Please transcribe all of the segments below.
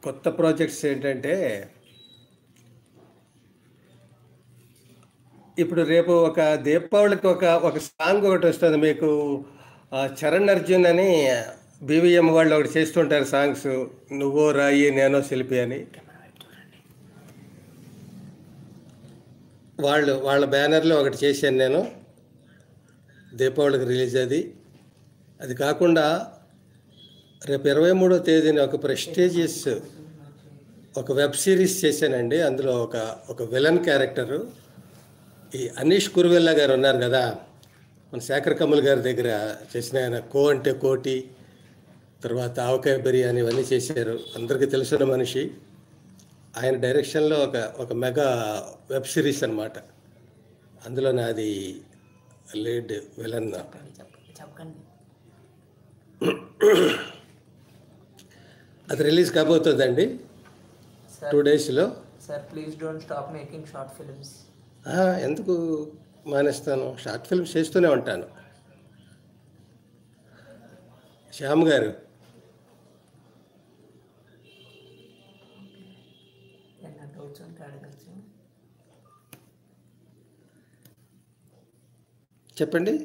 కొత్త ప్రాజెక్ట్స్ ఏంటంటే ఇప్పుడు రేపు ఒక దీపావళికి ఒక ఒక సాంగ్ ఒకటి వస్తుంది మీకు ఆ, చరణ్ అర్జున్ అని బీవీఎం వాళ్ళు ఒకటి చేస్తుంటారు సాంగ్స్ నువ్వో రాయి నేనో శిల్పి అని వాళ్ళు వాళ్ళ బ్యానర్లో ఒకటి చేశాను నేను దీపావళికి రిలీజ్ అది అది కాకుండా రేపు ఇరవై మూడో తేదీన ఒక ప్రెస్టీజియస్ ఒక వెబ్ సిరీస్ చేశానండి అందులో ఒక ఒక విలన్ క్యారెక్టరు ఈ అనీష్ కురువెల్లా గారు ఉన్నారు కదా మన శేఖర్ కమల్ గారి దగ్గర చేసిన ఆయన కో అంటే కోటి తర్వాత ఆవకాయ బిర్యానీ ఇవన్నీ చేశారు అందరికీ తెలిసిన మనిషి ఆయన డైరెక్షన్లో ఒక ఒక మెగా వెబ్ సిరీస్ అన్నమాట అందులో నాది లీడ్ విలన్ చెప్పకండి అది రిలీజ్ కాబోతుందండి టూ డేస్లో sir please don't stop making short films ఆ, ఎందుకు మానేస్తాను షార్ట్ ఫిల్మ్స్ చేస్తూనే ఉంటాను శ్యామ్ గారు ఏమైనా డౌట్స్ ఉంటే అడగచ్చు చెప్పండి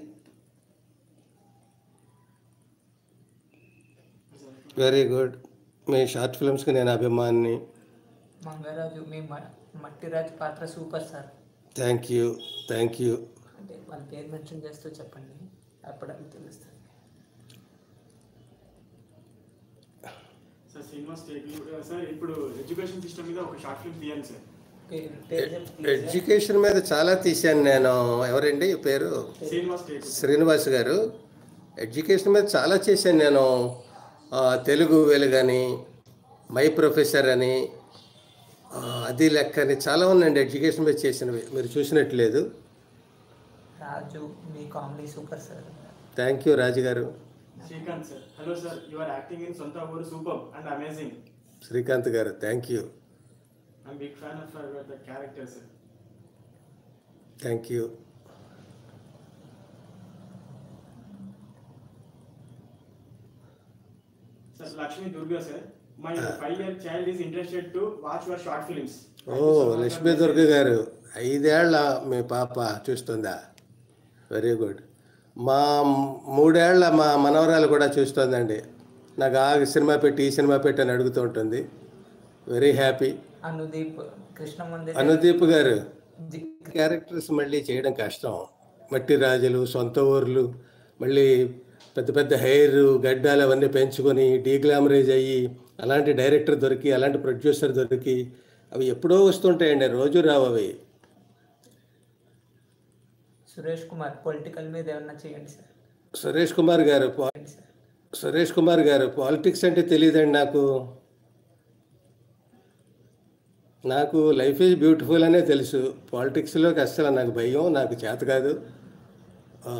వెరీ గుడ్ మీ షార్ట్ ఫిల్మ్స్కి నేను అభిమాని మంగరాజు మీ మ- మట్టిరాజు పాత్ర super sir thank you thank you అంటే వాళ్ళ పేరు మెన్షన్ చేస్తూ చెప్పండి అప్పుడు అది తెలుస్తుంది సార్ శ్రీనివాస్ టేక్ సార్ ఇప్పుడు ఎడ్యుకేషన్ సిస్టమ్ మీద ఒక షార్ట్ ఫిల్మ్ తీయండి సార్ పేరు పేరు చెప్పు please, sir. ఎడ్యుకేషన్ మీద చాలా తీశాను నేను ఎవరండి పేరు శ్రీనివాస్ టేక్ శ్రీనివాస్ గారు ఎడ్యుకేషన్ మీద చాలా చేశాను నేను ఆ, తెలుగు వెలుగని మై ప్రొఫెసర్ అని ఆ, అది లెక్క అని చాలా ఉందండి ఎడ్యుకేషన్ మీద చేసినవి మీరు చూసినట్లేదు రాజు మీ comedy super sir thank you Raju గారు Srikanth sir hello sir you are acting in సొంత ఊరు సూపర్ అండ్ అమేజింగ్ శ్రీకాంత్ గారు thank you I'm big fan of the character sir thank you sir Lakshmi Durga sir my five year child is interested to watch your short films ఓ లక్ష్మీ దుర్గ గారు ఐదేళ్ల మీ పాప చూస్తుందా very good మా మూడేళ్ల మా మనవరాలు కూడా చూస్తుందండి నాకు ఆ సినిమా పెట్టి ఈ సినిమా పెట్టి అని అడుగుతూ ఉంటుంది వెరీ హ్యాపీ అనుదీప్ కృష్ణ మందిర్ అనుదీప్ గారు జి- క్యారెక్టర్స్ మళ్ళీ చేయడం కష్టం మట్టి రాజులు సొంత ఊర్లు మళ్ళీ పెద్ద పెద్ద హెయిర్ గడ్డాలు అవన్నీ పెంచుకొని డీగ్లామరైజ్ అయ్యి అలాంటి డైరెక్టర్ దొరికి అలాంటి ప్రొడ్యూసర్ దొరికి అవి ఎప్పుడో వస్తుంటాయండి రోజు రావు అవి సురేష్ కుమార్ పొలిటికల్ మీద ఏమన్నా చేయండి సార్ సురేష్ కుమార్ గారు పా- చేయండి సార్ సురేష్ కుమార్ గారు పాలిటిక్స్ అంటే తెలియదండి నాకు నాకు లైఫ్ ఈజ్ బ్యూటిఫుల్ అనే తెలుసు పాలిటిక్స్లోకి అస్సలు నాకు భయం నాకు చేత కాదు ఆ,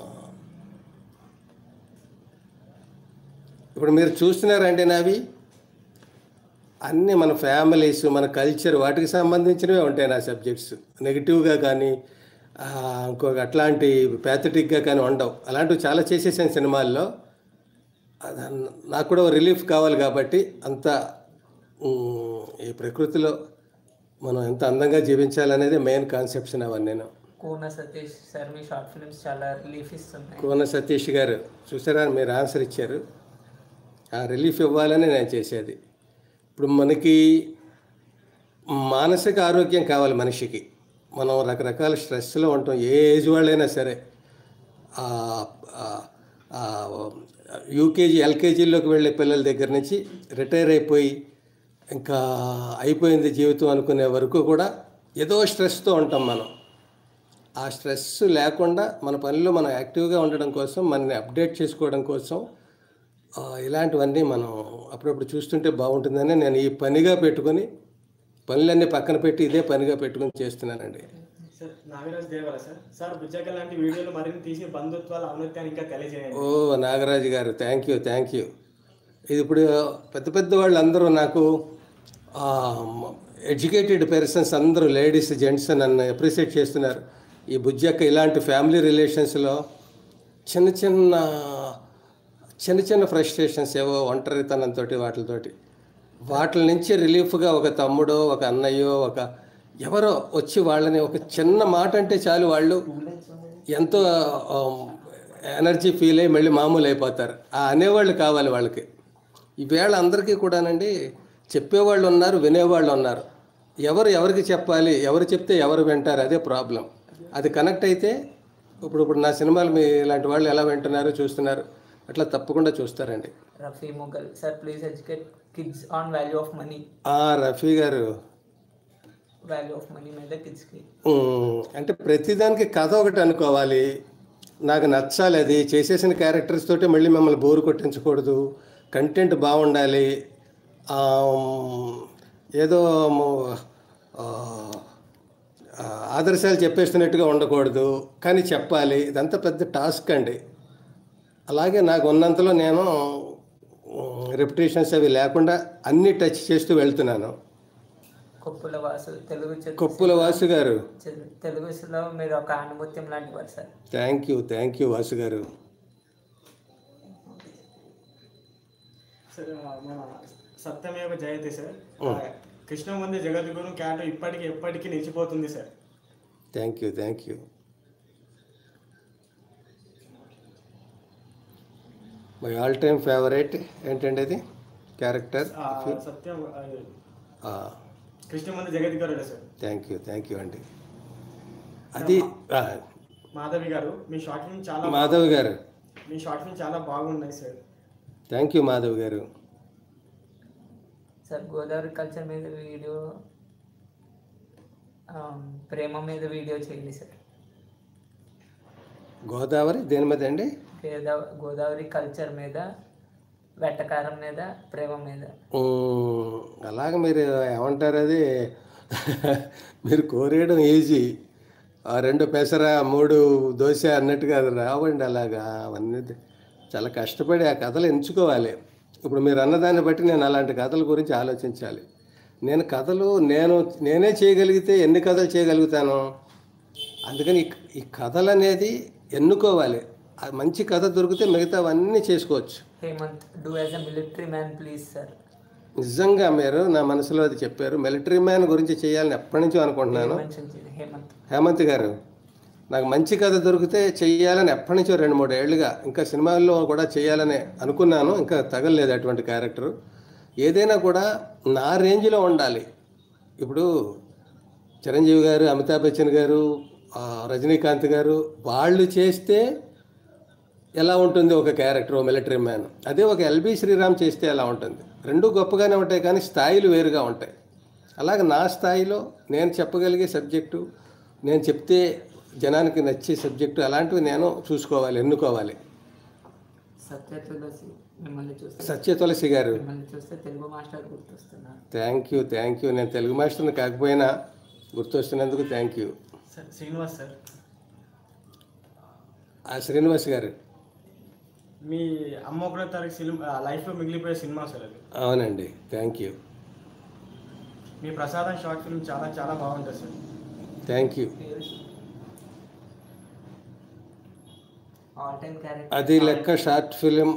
ఇప్పుడు మీరు చూస్తున్నారండి నావి అన్నీ మన ఫ్యామిలీస్ మన కల్చర్ వాటికి సంబంధించినవే ఉంటాయి నా సబ్జెక్ట్స్ నెగిటివ్గా కానీ ఆ, ఇంకొక అట్లాంటి ప్యాథటిక్గా కానీ ఉండవు అలాంటివి చాలా చేసేసాను సినిమాల్లో అది అన్న- నాకు కూడా రిలీఫ్ కావాలి కాబట్టి అంత ఉమ్, ఈ ప్రకృతిలో మనం ఎంత అందంగా జీవించాలనేది మెయిన్ కాన్సెప్షన్ అవన్నీ నేను కూన సతీష్ సార్ మీ షార్ట్ ఫిల్మ్స్ చాలా రిలీఫ్ ఇస్తున్నాయి కోన సతీష్ గారు చూసారా మీరు ఆన్సర్ ఇచ్చారు ఆ రిలీఫ్ ఇవ్వాలని నేను చేసేది ఇప్పుడు మనకి మానసిక ఆరోగ్యం కావాలి మనిషికి మనం రకరకాల స్ట్రెస్లో ఉంటాం ఏ ఏజ్ వాళ్ళైనా సరే యూకేజీ ఎల్కేజీలోకి వెళ్ళే పిల్లల దగ్గర నుంచి రిటైర్ అయిపోయి ఇంకా అయిపోయింది జీవితం అనుకునే వరకు కూడా ఏదో స్ట్రెస్తో ఉంటాం మనం ఆ స్ట్రెస్ లేకుండా మన పనిలో మనం యాక్టివ్గా ఉండడం కోసం మనని అప్డేట్ చేసుకోవడం కోసం ఆ, ఇలాంటివన్నీ మనం అప్పుడప్పుడు చూస్తుంటే బాగుంటుందని నేను ఈ పనిగా పెట్టుకొని పనులన్నీ పక్కన పెట్టి ఇదే పనిగా పెట్టుకొని చేస్తున్నానండి sir Nagaraj Devara sir sir Bujjakka లాంటి వీడియోలు మరిన్ని తీసి బంధుత్వాల ఔన్నత్యాన్ని ఇంకా తెలియజేయండి ఓ నాగరాజు గారు థ్యాంక్ యూ థ్యాంక్ యూ ఇది ఇప్పుడు పెద్ద పెద్ద వాళ్ళు అందరూ నాకు ఎడ్యుకేటెడ్ పర్సన్స్ అందరూ లేడీస్ జెంట్స్ నన్ను అప్రిషియేట్ చేస్తున్నారు ఈ బుజ్జక్క ఇలాంటి ఫ్యామిలీ రిలేషన్స్లో చిన్న చిన్న చిన్న చిన్న ఫ్రస్ట్రేషన్స్ ఏవో ఒంటరితనంతో వాటితోటి వాటి నుంచి రిలీఫ్గా ఒక తమ్ముడో ఒక అన్నయ్యో ఒక ఎవరో వచ్చి వాళ్ళని ఒక చిన్న మాట అంటే చాలు వాళ్ళు ఎంతో ఎనర్జీ ఫీల్ అయ్యి మళ్ళీ మామూలు అయిపోతారు ఆ అనేవాళ్ళు కావాలి వాళ్ళకి ఈవేళ అందరికీ కూడానండి చెప్పేవాళ్ళు ఉన్నారు వినేవాళ్ళు ఉన్నారు ఎవరు ఎవరికి చెప్పాలి ఎవరు చెప్తే ఎవరు వింటారు అదే ప్రాబ్లం అది కనెక్ట్ అయితే ఇప్పుడు ఇప్పుడు నా సినిమాలు మీ ఇలాంటి వాళ్ళు ఎలా వింటున్నారు చూస్తున్నారు అట్లా తప్పకుండా చూస్తారండి Rafi Mughal sir please educate kids on value of money ఆ రఫీ గారు వాల్యూ ఆఫ్ మనీ మీద కిడ్స్కి ఉమ్, అంటే ప్రతిదానికి కథ ఒకటి అనుకోవాలి నాకు నచ్చాలి అది చేసేసిన క్యారెక్టర్స్ తోటి మళ్ళీ మిమ్మల్ని బోరు కొట్టించకూడదు కంటెంట్ బాగుండాలి ఆమ్, ఏదో మ- ఆ, ఆ, ఆదర్శాలు చెప్పేస్తున్నట్టుగా ఉండకూడదు కానీ చెప్పాలి ఇదంతా పెద్ద టాస్క్ అండి అలాగే నాకు ఉన్నంతలో నేను రెప్యుటేషన్స్ అవి లేకుండా అన్ని టచ్ చేస్తూ వెళ్తున్నాను కొప్పుల వాసు తెలుగు చిత్ర- కొప్పుల వాసు గారు చిత్ర- తెలుగులో మీరు ఒక అనుభూత్యం లాంటి వారు sir thank you thank you Vasu గారు సార్ ఆ, మన సత్యమేవ జయతే సార్ ఆ, కృష్ణ ముందు జగద్గురు క్యాట్ ఇప్పటికి ఎప్పటికీ నిలిచిపోతుంది sir thank you thank you my all time favourite ఏంటండి అది క్యారెక్టర్ ఆ, సత్యం ఆ, కృష్ణ ముందు జగద్గురుడే sir thank you thank you అండి అది ఆ, మాధవి గారు మీ షార్ట్ ఫిల్మ్ చాలా మాధవ్ గారు మీ షార్ట్ ఫిల్మ్ చాలా బాగున్నాయి సార్ థ్యాంక్ యూ మాధవ్ గారు సార్ గోదావరి కల్చర్ మీద వీడియో ఆ, ప్రేమ మీద వీడియో చేయండి సార్ గోదావరి దేని మీద అండి గోదావరి గోదావరి కల్చర్ మీద వెట్టకారం మీద ప్రేమ మీద ఉమ్, అలాగ మీరు ఏమంటారు అది మీరు కోరేయడం ఈజీ ఆ రెండు పెసర మూడు దోశ అన్నట్టుగా అది రావండి అలాగా అవన్నీ చాలా కష్టపడి ఆ కథలు ఎంచుకోవాలి ఇప్పుడు మీరు అన్నదాన్ని బట్టి నేను అలాంటి కథల గురించి ఆలోచించాలి నేను కథలు నేను నేనే చేయగలిగితే ఎన్ని కథలు చేయగలుగుతాను అందుకని ఈ- ఈ కథలు అనేది ఎన్నుకోవాలి ఆ మంచి కథ దొరికితే మిగతావన్నీ చేసుకోవచ్చు Hemanth do as a military man please sir నిజంగా మీరు నా మనసులో అది చెప్పారు మిలిటరీ మ్యాన్ గురించి చేయాలని ఎప్పటి నుంచో అనుకుంటున్నాను మెన్షన్ చేయండి హేమంత్ హేమంత్ గారు నాకు మంచి కథ దొరికితే చెయ్యాలని ఎప్పటి నుంచో రెండు మూడు ఏళ్ళుగా ఇంకా సినిమాల్లో కూడా చేయాలని అనుకున్నాను ఇంకా తగలలేదు అటువంటి క్యారెక్టర్ ఏదైనా కూడా నా రేంజ్లో ఉండాలి ఇప్పుడు చిరంజీవి గారు అమితాబ్ బచ్చన్ గారు ఆ, రజనీకాంత్ గారు వాళ్ళు చేస్తే ఎలా ఉంటుంది ఒక క్యారెక్టర్ మిలిటరీ మ్యాన్ అదే ఒక ఎల్బి శ్రీరామ్ చేస్తే ఎలా ఉంటుంది రెండు గొప్పగానే ఉంటాయి కానీ స్థాయిలు వేరుగా ఉంటాయి అలాగే నా స్థాయిలో నేను చెప్పగలిగే సబ్జెక్టు నేను చెప్తే జనానికి నచ్చే సబ్జెక్టు అలాంటివి నేను చూసుకోవాలి ఎన్నుకోవాలి సత్య తులసి మిమ్మల్ని చూస్తే సత్య తులసి గారు మిమ్మల్ని చూస్తే తెలుగు మాస్టర్ గుర్తొస్తున్నారు థ్యాంక్ యూ థ్యాంక్ యూ నేను తెలుగు మాస్టర్ని కాకపోయినా గుర్తొస్తున్నందుకు thank you sir Srinivas sir ఆ శ్రీనివాస్ గారు మీ అమ్మ ఒకటో తారీఖు సినిమా లైఫ్లో మిగిలిపోయే సినిమా సార్ అది అవునండి థ్యాంక్ యూ మీ ప్రసాదం షార్ట్ ఫిల్మ్ చాలా చాలా బాగుంటుంది sir thank you all time character అది లెక్క షార్ట్ ఫిలిం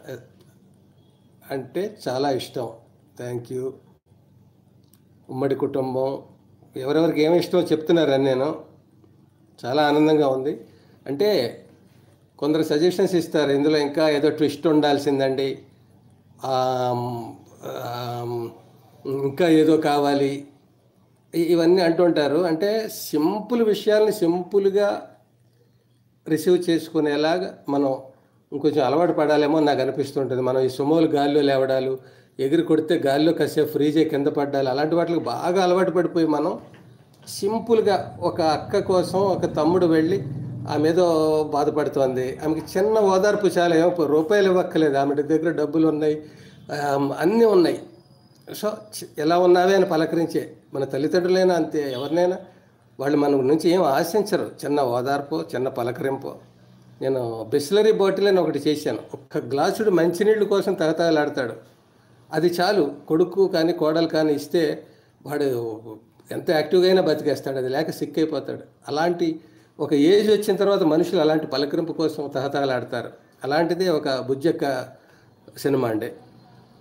అంటే చాలా ఇష్టం థ్యాంక్ యూ ఉమ్మడి కుటుంబం ఎవరెవరికి ఏమి ఇష్టమో చెప్తున్నారని నేను చాలా ఆనందంగా ఉంది అంటే కొందరు సజెషన్స్ ఇస్తారు ఇందులో ఇంకా ఏదో ట్విస్ట్ ఉండాల్సిందండి ఆమ్, ఆమ్, ఇంకా ఏదో కావాలి ఇ- ఇవన్నీ అంటుంటారు అంటే సింపుల్ విషయాల్ని సింపుల్గా రిసీవ్ చేసుకునేలాగా మనం ఇంకొంచెం అలవాటు పడాలేమో అని నాకు అనిపిస్తుంటుంది మనం ఈ సుమోలు గాల్లో లేవడాలు ఎగిరి కొడితే గాల్లో కాసేపు ఫ్రీజ్ అయ్యి కింద పడ్డాలి అలాంటి వాటికి బాగా అలవాటు పడిపోయి మనం సింపుల్గా ఒక అక్క కోసం ఒక తమ్ముడు వెళ్ళి ఆమె ఏదో బాధపడుతోంది ఆమెకి చిన్న ఓదార్పు చాలా ఏమో రూపాయలు ఇవ్వక్కలేదు ఆమె దగ్గర డబ్బులు ఉన్నాయి ఆమ్, అన్నీ ఉన్నాయి సో చి- ఎలా ఉన్నావే అని పలకరించే మన తల్లిదండ్రులైనా అంతే ఎవరినైనా వాళ్ళు మన నుంచి ఏం ఆశించరు చిన్న ఓదార్పు చిన్న పలకరింపు నేను బిస్లరీ బాటిల్ అని ఒకటి చేశాను ఒక్క గ్లాసుడు మంచినీళ్ళ కోసం తగతగలాడతాడు అది చాలు కొడుకు కానీ కోడలు కానీ ఇస్తే వాడు ఎంత యాక్టివ్గా అయినా బతికేస్తాడు అది లేక సిక్ అయిపోతాడు అలాంటి ఒక ఏజ్ వచ్చిన తర్వాత మనుషులు అలాంటి పలకరింపు కోసం తహతహలాడతారు అలాంటిదే ఒక బుజ్జక్క సినిమా అండి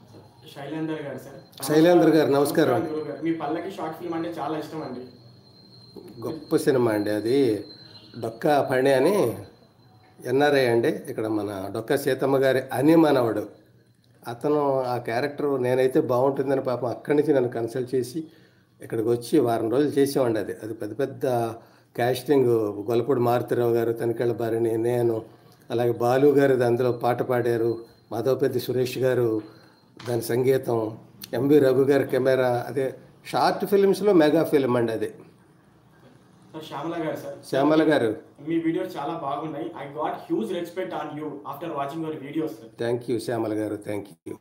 శైలేందర్ గారు సార్ శైలేందర్ గారు, నమస్కారం అండి. గురువు గారు. మీ పల్లకి షార్ట్ ఫిల్మ్ అంటే చాలా ఇష్టం అండి గొప్ప సినిమా అండి అది డొక్కా పణి అని ఎన్ఆర్ఐ అండి ఇక్కడ మన డొక్కా సీతమ్మ గారి అని మనవడు అతను ఆ క్యారెక్టర్ నేనైతే బాగుంటుందని పాపం అక్కడి నుంచి నన్ను కన్సల్ట్ చేసి ఇక్కడికి వచ్చి వారం రోజులు చేసామండి అది అది పెద్ద పెద్ద కాస్టింగ్ గొలపూడి మారుతిరావు గారు తనికెళ్ళ బారిని నేను అలాగే బాలు గారు అందులో పాట పాడారు మాధవపెద్ది సురేష్ గారు దాని సంగీతం ఎంవి రఘు గారి కెమెరా అదే షార్ట్ ఫిల్మ్స్లో మెగా ఫిల్మ్ అండి అది సార్ శ్యామల గారు సార్ శ్యామల గారు మీ వీడియోస్ చాలా బాగున్నాయి I got huge respect on you after watching your videos sir thank you Shyamala గారు thank you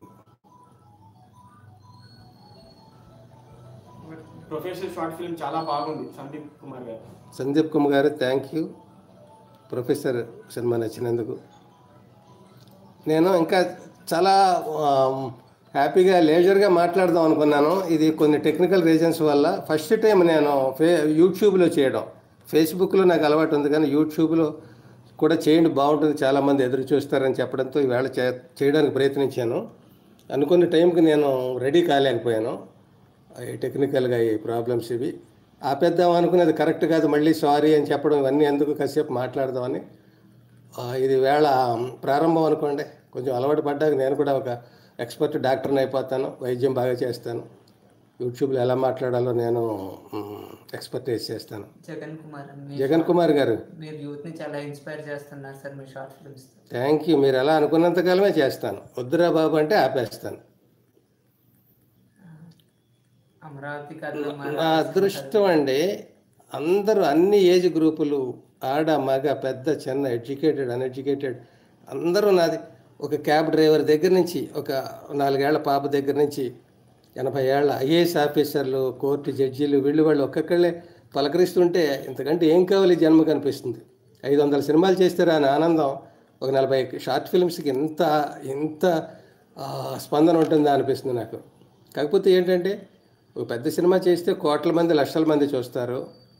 professional short film చాలా బాగుంది సందీప్ కుమార్ గారు సందీప్ కుమార్ గారు థ్యాంక్ యూ ప్రొఫెసర్ సినిమా నచ్చినందుకు నేను ఇంకా చాలా ఆమ్, హ్యాపీగా లేజర్గా మాట్లాడదాం అనుకున్నాను ఇది కొన్ని టెక్నికల్ రీజన్స్ వల్ల ఫస్ట్ టైం నేను ఫే యూట్యూబ్లో చేయడం ఫేస్బుక్లో నాకు అలవాటు ఉంది కానీ యూట్యూబ్లో కూడా చేయండి బాగుంటుంది చాలామంది ఎదురు చూస్తారని చెప్పడంతో ఈవేళ చే చేయడానికి ప్రయత్నించాను అనుకున్న టైంకి నేను రెడీ కాలేకపోయాను ఈ టెక్నికల్గా ఈ ప్రాబ్లమ్స్ ఇవి ఆపేద్దాం అనుకునేది కరెక్ట్ కాదు మళ్ళీ సారీ అని చెప్పడం ఇవన్నీ ఎందుకు కాసేపు మాట్లాడదామని ఆ, ఇది వేళ ప్రారంభం అనుకోండి కొంచెం అలవాటు పడ్డాక నేను కూడా ఒక ఎక్స్పర్ట్ డాక్టర్ని అయిపోతాను వైద్యం బాగా చేస్తాను యూట్యూబ్లో ఎలా మాట్లాడాలో నేను ఎక్స్పర్టైజ్ చేస్తాను జగన్ కుమార్ మీ జగన్ కుమార్ గారు మీరు యూత్ ని చాలా ఇన్స్పైర్ చేస్తున్నారు సార్ మీ షార్ట్ ఫిల్మ్స్ థ్యాంక్ యూ మీరు ఎలా అనుకున్నంతకాలమే చేస్తాను వద్దురా బాబు అంటే ఆపేస్తాను అమరావతి కథలో నా అదృష్టం అండి అందరూ అన్ని ఏజ్ గ్రూపులు ఆడ మగ పెద్ద చిన్న ఎడ్యుకేటెడ్ అన్ఎడ్యుకేటెడ్ అందరూ నాది ఒక క్యాబ్ డ్రైవర్ దగ్గర నుంచి ఒక నాలుగేళ్ల పాప దగ్గర నుంచి ఎనభై ఏళ్ళ ఐఏఎస్ ఆఫీసర్లు కోర్టు జడ్జీలు వీళ్ళు వాళ్ళు ఒక్కొక్కళ్ళే పలకరిస్తుంటే ఇంతకంటే ఏం కావాలి ఈ జన్మకు అనిపిస్తుంది ఐదు వందల సినిమాలు చేస్తే రాని ఆనందం ఒక నలభై షార్ట్ ఫిల్మ్స్కి ఎంత ఎంత ఆ, స్పందన ఉంటుందా అనిపిస్తుంది నాకు కాకపోతే ఏంటంటే ఒక పెద్ద సినిమా చేస్తే కోట్ల మంది లక్షల మంది చూస్తారు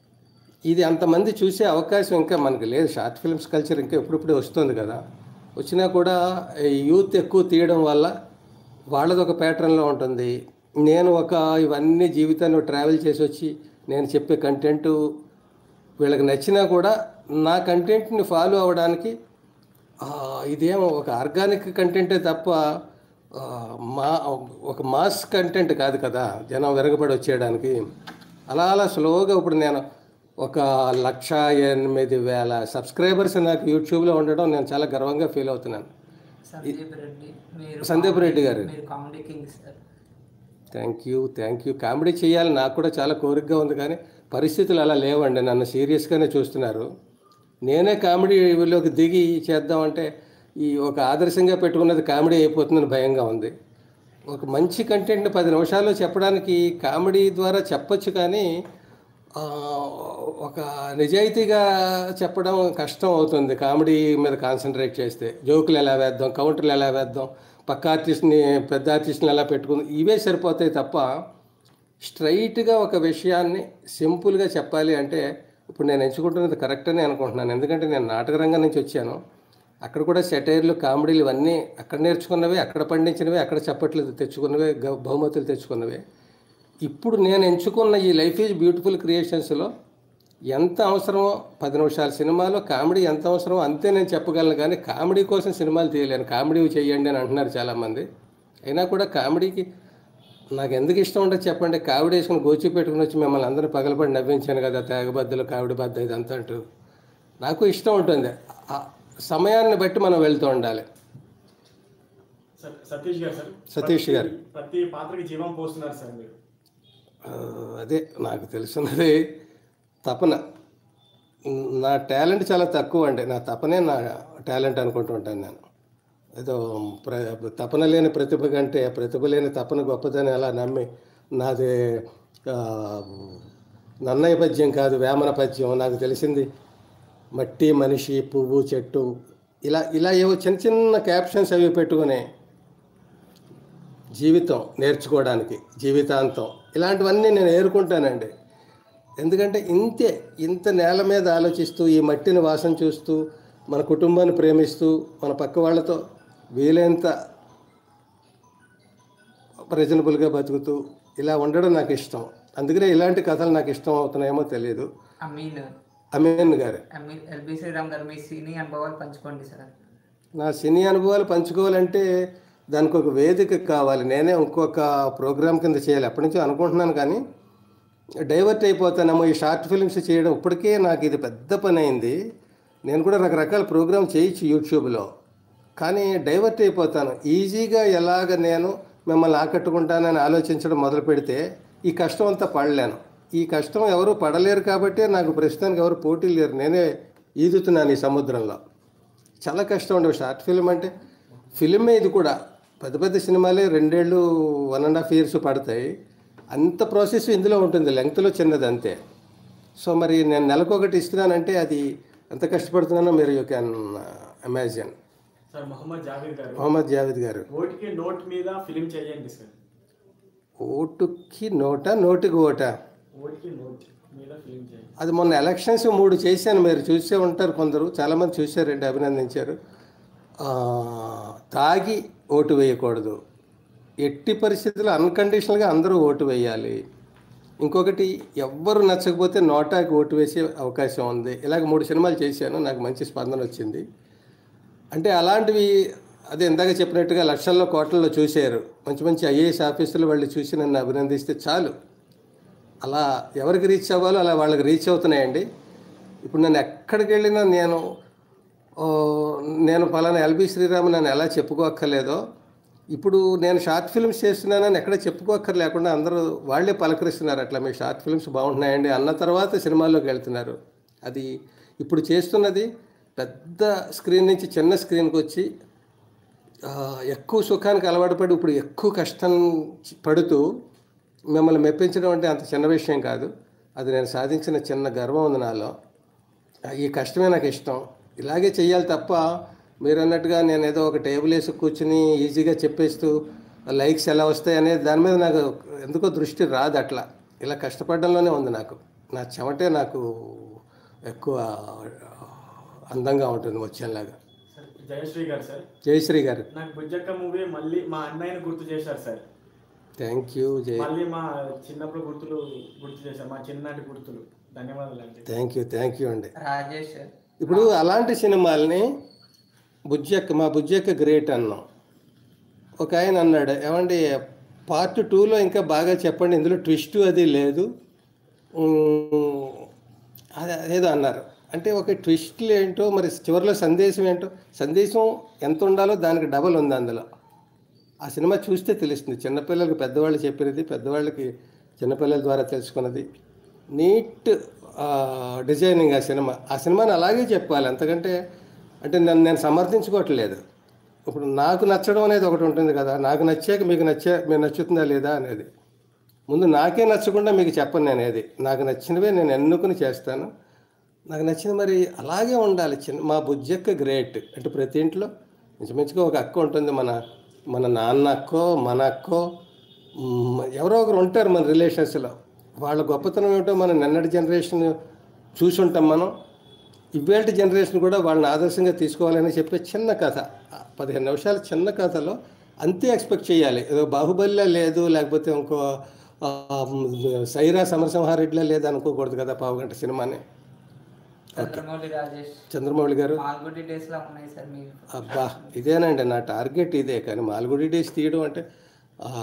ఇది అంతమంది చూసే అవకాశం ఇంకా మనకు లేదు షార్ట్ ఫిల్మ్స్ కల్చర్ ఇంకా ఎప్పుడిప్పుడే వస్తుంది కదా వచ్చినా కూడా ఈ యూత్ ఎక్కువ తీయడం వల్ల వాళ్ళది ఒక ప్యాటర్న్లో ఉంటుంది నేను ఒక ఇవన్నీ జీవితాన్ని ట్రావెల్ చేసి వచ్చి నేను చెప్పే కంటెంట్ వీళ్ళకి నచ్చినా కూడా నా కంటెంట్ని ఫాలో అవ్వడానికి ఆ, ఇదేమో ఒక ఆర్గానిక్ కంటెంటే తప్ప ఆ, మా ఒక మాస్ కంటెంట్ కాదు కదా జనం విరగబడి వచ్చేయడానికి అలా అలా స్లోగా ఇప్పుడు నేను ఒక లక్ష ఎనిమిది వేల సబ్స్క్రైబర్స్ నాకు యూట్యూబ్లో ఉండడం నేను చాలా గర్వంగా ఫీల్ అవుతున్నాను సందీప్ రెడ్డి మీరు సందీప్ రెడ్డి గారు మీరు comedy king sir thank you thank you comedy చేయాలి నాకు కూడా చాలా కోరికగా ఉంది కానీ పరిస్థితులు అలా లేవండి నన్ను సీరియస్గానే చూస్తున్నారు నేనే కామెడీలోకి దిగి చేద్దామంటే ఈ ఒక ఆదర్శంగా పెట్టుకున్నది కామెడీ అయిపోతుందని భయంగా ఉంది ఒక మంచి కంటెంట్ని పది నిమిషాల్లో చెప్పడానికి కామెడీ ద్వారా చెప్పొచ్చు కానీ ఆ, ఒక నిజాయితీగా చెప్పడం కష్టం అవుతుంది కామెడీ మీద కాన్సన్ట్రేట్ చేస్తే జోకులు ఎలా వేద్దాం కౌంటర్లు ఎలా వేద్దాం పక్క ఆర్టిస్ట్ని పెద్ద ఆర్టిస్ట్ని ఎలా పెట్టుకుందాం ఇవే సరిపోతాయి తప్ప స్ట్రైట్గా ఒక విషయాన్ని సింపుల్గా చెప్పాలి అంటే ఇప్పుడు నేను ఎంచుకుంటున్నది కరెక్ట్ అని అనుకుంటున్నాను ఎందుకంటే నేను నాటక రంగం నుంచి వచ్చాను అక్కడ కూడా సెటైర్లు కామెడీలు ఇవన్నీ అక్కడ నేర్చుకున్నవే అక్కడ పండించినవే అక్కడ చప్పట్లు తెచ్చుకున్నవే గ- బహుమతులు తెచ్చుకున్నవే ఇప్పుడు నేను ఎంచుకున్న ఈ లైఫ్ ఈజ్ బ్యూటిఫుల్ క్రియేషన్స్లో ఎంత అవసరమో పది నిమిషాల సినిమాలో కామెడీ ఎంత అవసరమో అంతే నేను చెప్పగలను కానీ కామెడీ కోసం సినిమాలు తీయలేను కామెడీ చేయండి అని అంటున్నారు చాలామంది అయినా కూడా కామెడీకి నాకు ఎందుకు ఇష్టం ఉండదు చెప్పండి కావిడి వేసుకుని గోచి పెట్టుకుని వచ్చి మిమ్మల్ని అందరూ పగలబడి నవ్వించాను కదా తేగబద్దలు కావిడి బద్ద ఇదంతా అంటూ నాకు ఇష్టం ఉంటుంది ఆ సమయాన్ని బట్టి మనం వెళ్తూ ఉండాలి స- సతీష్ గారు సార్ సతీష్ గారు. ప్రతి- ప్రతి పాత్రకి జీవం పోస్తున్నారు సార్ మీరు ఆ, అదే నాకు తెలుసున్నది తపన నా టాలెంట్ చాలా తక్కువ అండి నా తపనే నా టాలెంట్ అనుకుంటూ ఉంటాను నేను ఏదో ప్ర తపన లేని ప్రతిభ కంటే ప్రతిభ లేని తపన గొప్పదని అలా నమ్మి నాది ఆ, నన్నయ్య పద్యం కాదు వేమన పద్యం నాకు తెలిసింది మట్టి మనిషి పువ్వు చెట్టు ఇలా ఇలా ఏవో చిన్న చిన్న క్యాప్షన్స్ అవి పెట్టుకుని జీవితం నేర్చుకోవడానికి జీవితాంతం ఇలాంటివన్నీ నేను ఏరుకుంటానండి ఎందుకంటే ఇంతే ఇంత నేల మీద ఆలోచిస్తూ ఈ మట్టిని వాసన చూస్తూ మన కుటుంబాన్ని ప్రేమిస్తూ మన పక్క వాళ్ళతో వీలైనంత రీజనబుల్గా బతుకుతూ ఇలా ఉండడం నాకు ఇష్టం అందుకనే ఇలాంటి కథలు నాకు ఇష్టం అవుతున్నాయేమో తెలియదు అమీన్ అమీన్ గారు అమీన్ ఎల్బి శ్రీరామ్ గారు మీ సినీ అనుభవాలు పంచుకోండి సార్ నా సినీ అనుభవాలు పంచుకోవాలంటే దానికి ఒక వేదిక కావాలి నేనే ఇంకొక ప్రోగ్రామ్ కింద చేయాలి అప్పటి నుంచి అనుకుంటున్నాను కానీ డైవర్ట్ అయిపోతానేమో ఈ షార్ట్ ఫిల్మ్స్ చేయడం ఇప్పటికే నాకు ఇది పెద్ద పని అయింది నేను కూడా రకరకాల ప్రోగ్రామ్ చేయొచ్చు యూట్యూబ్లో కానీ డైవర్ట్ అయిపోతాను ఈజీగా ఎలాగ నేను మిమ్మల్ని ఆకట్టుకుంటానని ఆలోచించడం మొదలు పెడితే ఈ కష్టం అంతా పడలేను ఈ కష్టం ఎవరు పడలేరు కాబట్టే నాకు ప్రస్తుతానికి ఎవరు పోటీ లేరు నేనే ఈదుతున్నాను ఈ సముద్రంలో చాలా కష్టం ఉండవు షార్ట్ ఫిల్మ్ అంటే ఫిలిమే ఇది కూడా పెద్ద పెద్ద సినిమాలే రెండేళ్ళు వన్ అండ్ హాఫ్ ఇయర్స్ పడతాయి అంత ప్రాసెస్ ఇందులో ఉంటుంది లెంగ్త్లో చిన్నది అంతే సో మరి నేను నెలకొకటి ఇస్తున్నానంటే అది ఎంత కష్టపడుతున్నానో మీరు you can imagine sir Mohammed Javeed గారు మొహమ్మద్ జావేద్ గారు ఓటుకి నోట్ మీద ఫిలిం చేయండి సార్ ఓటుకి నోట నోటికి ఓట ఓటుకి నోట్ మీద ఫిలిం చేయండి అది మొన్న ఎలక్షన్స్ మూడు చేశాను మీరు చూసే ఉంటారు కొందరు చాలామంది చూశారండి అభినందించారు ఆ, తాగి ఓటు వేయకూడదు ఎట్టి పరిస్థితుల్లో అన్కండిషనల్గా అందరూ ఓటు వేయాలి ఇంకొకటి ఎవ్వరు నచ్చకపోతే నోటాకి ఓటు వేసే అవకాశం ఉంది ఇలాగ మూడు సినిమాలు చేశాను నాకు మంచి స్పందన వచ్చింది అంటే అలాంటివి అదే ఇందాక చెప్పినట్టుగా లక్షల్లో కోట్లలో చూశారు మంచి మంచి ఐఏఎస్ ఆఫీసులు వాళ్ళు చూసి నన్ను అభినందిస్తే చాలు అలా ఎవరికి రీచ్ అవ్వాలో అలా వాళ్ళకి రీచ్ అవుతున్నాయండి ఇప్పుడు నన్ను ఎక్కడికి వెళ్ళినా నేను ఓ, నేను పలానా ఎల్బి శ్రీరామ్ నన్ను ఎలా చెప్పుకోక్కర్లేదో ఇప్పుడు నేను షార్ట్ ఫిల్మ్స్ చేస్తున్నానని ఎక్కడ చెప్పుకోక్కర్ లేకుండా అందరూ వాళ్ళే పలకరిస్తున్నారు అట్లా మీ షార్ట్ ఫిల్మ్స్ బాగుంటున్నాయండి అన్న తర్వాత సినిమాల్లోకి వెళ్తున్నారు అది ఇప్పుడు చేస్తున్నది పెద్ద స్క్రీన్ నుంచి చిన్న స్క్రీన్కి వచ్చి ఆ, ఎక్కువ సుఖానికి అలవాటు పడి ఇప్పుడు ఎక్కువ కష్టం చి- పడుతూ మిమ్మల్ని మెప్పించడం అంటే అంత చిన్న విషయం కాదు అది నేను సాధించిన చిన్న గర్వం ఉంది నాలో ఆ, ఈ కష్టమే నాకు ఇష్టం ఇలాగే చెయ్యాలి తప్ప మీరు అన్నట్టుగా నేను ఏదో ఒక టేబుల్ వేసి కూర్చుని ఈజీగా చెప్పేస్తూ లైక్స్ ఎలా వస్తాయి అనేది దాని మీద నాకు ఎందుకో దృష్టి రాదు అట్లా ఇలా కష్టపడడంలోనే ఉంది నాకు నా చెమటే నాకు ఎక్కువ అందంగా ఉంటుంది వచ్చేలాగా సార్ జయశ్రీ గారు సార్ జయశ్రీ గారు నాకు బుజ్జక్క మూవీ మళ్ళీ మా అన్నయ్యని గుర్తు చేశారు సార్ థ్యాంక్ యూ జయ మళ్ళీ మా చిన్నప్పుడు గుర్తులు గుర్తు చేశారు మా చిన్నటి గుర్తులు ధన్యవాదాలు అండి థ్యాంక్ యూ థ్యాంక్ యూ అండి రాజేష్ ఇప్పుడు అలాంటి సినిమాల్ని బుజ్జక్క మా బుజ్జక్క గ్రేట్ అన్నాం ఒక ఆయన అన్నాడు ఏమండి పార్ట్ టూలో ఇంకా బాగా చెప్పండి ఇందులో ట్విస్ట్ అది లేదు ఉమ్, అది ఏదో అన్నారు అంటే ఒక ట్విస్ట్లు ఏంటో మరి చివరిలో సందేశం ఏంటో సందేశం ఎంత ఉండాలో దానికి డబల్ ఉంది అందులో ఆ సినిమా చూస్తే తెలుస్తుంది చిన్నపిల్లలకి పెద్దవాళ్ళు చెప్పినది పెద్దవాళ్ళకి చిన్నపిల్లల ద్వారా తెలుసుకున్నది నీట్ డిజైనింగ్ ఆ సినిమా ఆ సినిమాని అలాగే చెప్పాలి అంతకంటే అంటే నన్ను నేను సమర్థించుకోవట్లేదు ఇప్పుడు నాకు నచ్చడం అనేది ఒకటి ఉంటుంది కదా నాకు నచ్చాక మీకు నచ్చా మీకు నచ్చుతుందా లేదా అనేది ముందు నాకే నచ్చకుండా మీకు చెప్పను నేను ఏది నాకు నచ్చినవే నేను ఎన్నుకుని చేస్తాను నాకు నచ్చింది మరి అలాగే ఉండాలి చిన్న మా బుజ్జక్క గ్రేట్ అంటే ప్రతి ఇంట్లో ఇంచుమించుగా ఒక అక్క ఉంటుంది మన మన నాన్న అక్కో మన అక్కో మ్, ఎవరో ఒకరు ఉంటారు మన రిలేషన్స్లో వాళ్ళ గొప్పతనం ఏమిటో మనం నిన్నటి జనరేషన్ చూసుంటాం మనం ఇవాళ జనరేషన్ కూడా వాళ్ళని ఆదర్శంగా తీసుకోవాలని చెప్పే చిన్న కథ ఆ పదిహేను నిమిషాల చిన్న కథలో అంతే ఎక్స్పెక్ట్ చేయాలి ఏదో బాహుబలిలా లేదు లేకపోతే ఇంకో ఆ, సైరా సమరసింహారెడ్డిలా లేదు అనుకోకూడదు కదా పావు గంట సినిమాని చంద్రమౌళి రాజేష్ చంద్రమౌళి గారు మాల్గుడి డేస్ లా ఉన్నాయి సార్ మీ అబ్బా ఇదేనండి నా టార్గెట్ ఇదే కానీ మాల్గుడి డేస్ తీయడం అంటే ఆ,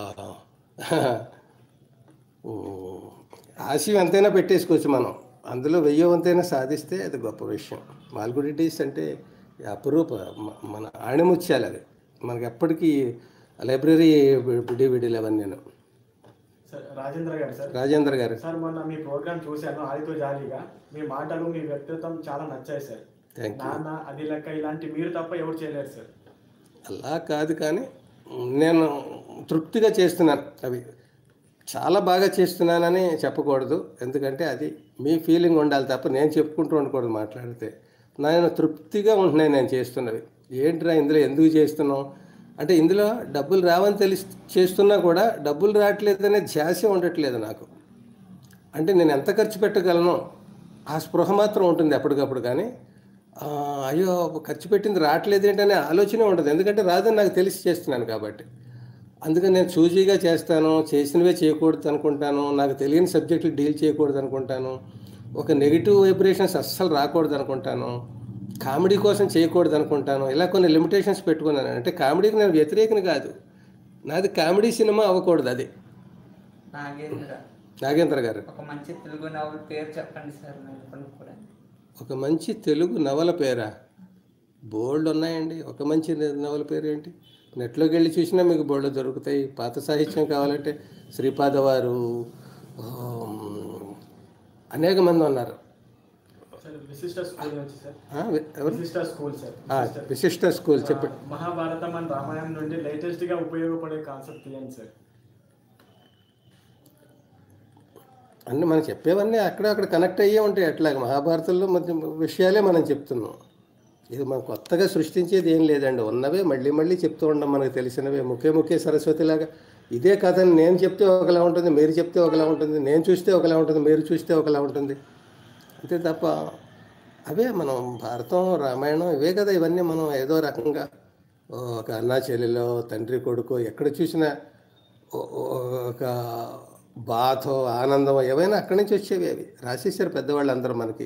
ఓ, ఆశయం ఎంతైనా పెట్టేసుకోవచ్చు మనం అందులో వెయ్యో వంతైనా సాధిస్తే అది గొప్ప విషయం మాల్గుడి డేస్ అంటే అపురూప మ- మన ఆణిముత్యాలు అది మనకి ఎప్పటికీ లైబ్రరీ డివిడీలు అవన్నీ నేను సార్ రాజేంద్ర గారు సార్ రాజేంద్ర గారు సార్ మొన్న మీ ప్రోగ్రామ్ చూశాను ఆదితో జాలీగా మీ మాటలు మీ వ్యక్తిత్వం చాలా నచ్చాయి సార్ థ్యాంక్ యూ నాన్న అది లెక్క ఇలాంటి మీరు తప్ప ఎవరు చేయలేరు సార్ అలా కాదు కానీ నేను తృప్తిగా చేస్తున్నాను అవి చాలా బాగా చేస్తున్నానని చెప్పకూడదు ఎందుకంటే అది మీ ఫీలింగ్ ఉండాలి తప్ప నేను చెప్పుకుంటూ ఉండకూడదు మాట్లాడితే నేను తృప్తిగా ఉంటున్నాయి నేను చేస్తున్నవి ఏంట్రా ఇందులో ఎందుకు చేస్తున్నాం అంటే ఇందులో డబ్బులు రావని తెలిసి చేస్తున్నా కూడా డబ్బులు రావట్లేదనే ధ్యాస ఉండట్లేదు నాకు అంటే నేను ఎంత ఖర్చు పెట్టగలను ఆ స్పృహ మాత్రం ఉంటుంది ఎప్పటికప్పుడు కానీ ఆ, అయ్యో ఖర్చు పెట్టింది రావట్లేదు ఏంటనే ఆలోచనే ఉండదు ఎందుకంటే రాదని నాకు తెలిసి చేస్తున్నాను కాబట్టి అందుకని నేను చూజీగా చేస్తాను చేసినవే చేయకూడదు అనుకుంటాను నాకు తెలియని సబ్జెక్టులు డీల్ చేయకూడదు అనుకుంటాను ఒక నెగిటివ్ వైబ్రేషన్స్ అస్సలు రాకూడదు అనుకుంటాను కామెడీ కోసం చేయకూడదు అనుకుంటాను ఇలా కొన్ని లిమిటేషన్స్ పెట్టుకున్నాను అంటే కామెడీకి నేను వ్యతిరేకని కాదు నాది కామెడీ సినిమా అవ్వకూడదు అది నాగేంద్ర నాగేంద్ర గారు ఒక మంచి తెలుగు నవల పేరు చెప్పండి సార్ మేము కొనుక్కోవడానికి ఒక మంచి తెలుగు నవల పేరా బోల్డ్ ఉన్నాయండి ఒక మంచి నవల పేరు ఏంటి నెట్లోకి వెళ్ళి చూసినా మీకు బోల్డ్ దొరుకుతాయి పాత సాహిత్యం కావాలంటే శ్రీపాద వారు ఆమ్, అనేక మంది ఉన్నారు సార్ విశిష్ట స్కూల్ నుంచి సార్ ఆ, ఎవరు విశిష్ట స్కూల్ సార్ ఆ, విశిష్ట స్కూల్ చెప్పండి మహాభారతం అండ్ రామాయణం నుండి లేటెస్ట్ గా ఉపయోగపడే కాన్సెప్ట్ తీయండి సార్ అన్ని మనం చెప్పేవన్నీ అక్కడ అక్కడ కనెక్ట్ అయ్యే ఉంటాయి అట్లాగే మహాభారతంలో మధ్య విషయాలే మనం చెప్తున్నాం ఇది మనం కొత్తగా సృష్టించేది ఏం లేదండి ఉన్నవే మళ్ళీ మళ్ళీ చెప్తూ ఉండం మనకు తెలిసినవే ముఖే ముఖే సరస్వతిలాగా ఇదే కథని నేను చెప్తే ఒకలా ఉంటుంది మీరు చెప్తే ఒకలా ఉంటుంది నేను చూస్తే ఒకలా ఉంటుంది మీరు చూస్తే ఒకలా ఉంటుంది అంతే తప్ప అవే మనం భారతం రామాయణం ఇవే కదా ఇవన్నీ మనం ఏదో రకంగా ఓ, ఒక అన్నా చెల్లెలో తండ్రి కొడుకు ఎక్కడ చూసినా ఓ- ఓ- ఒక బాధో ఆనందం ఏవైనా అక్కడి నుంచి వచ్చేవి అవి రాసేసారు పెద్దవాళ్ళు అందరూ మనకి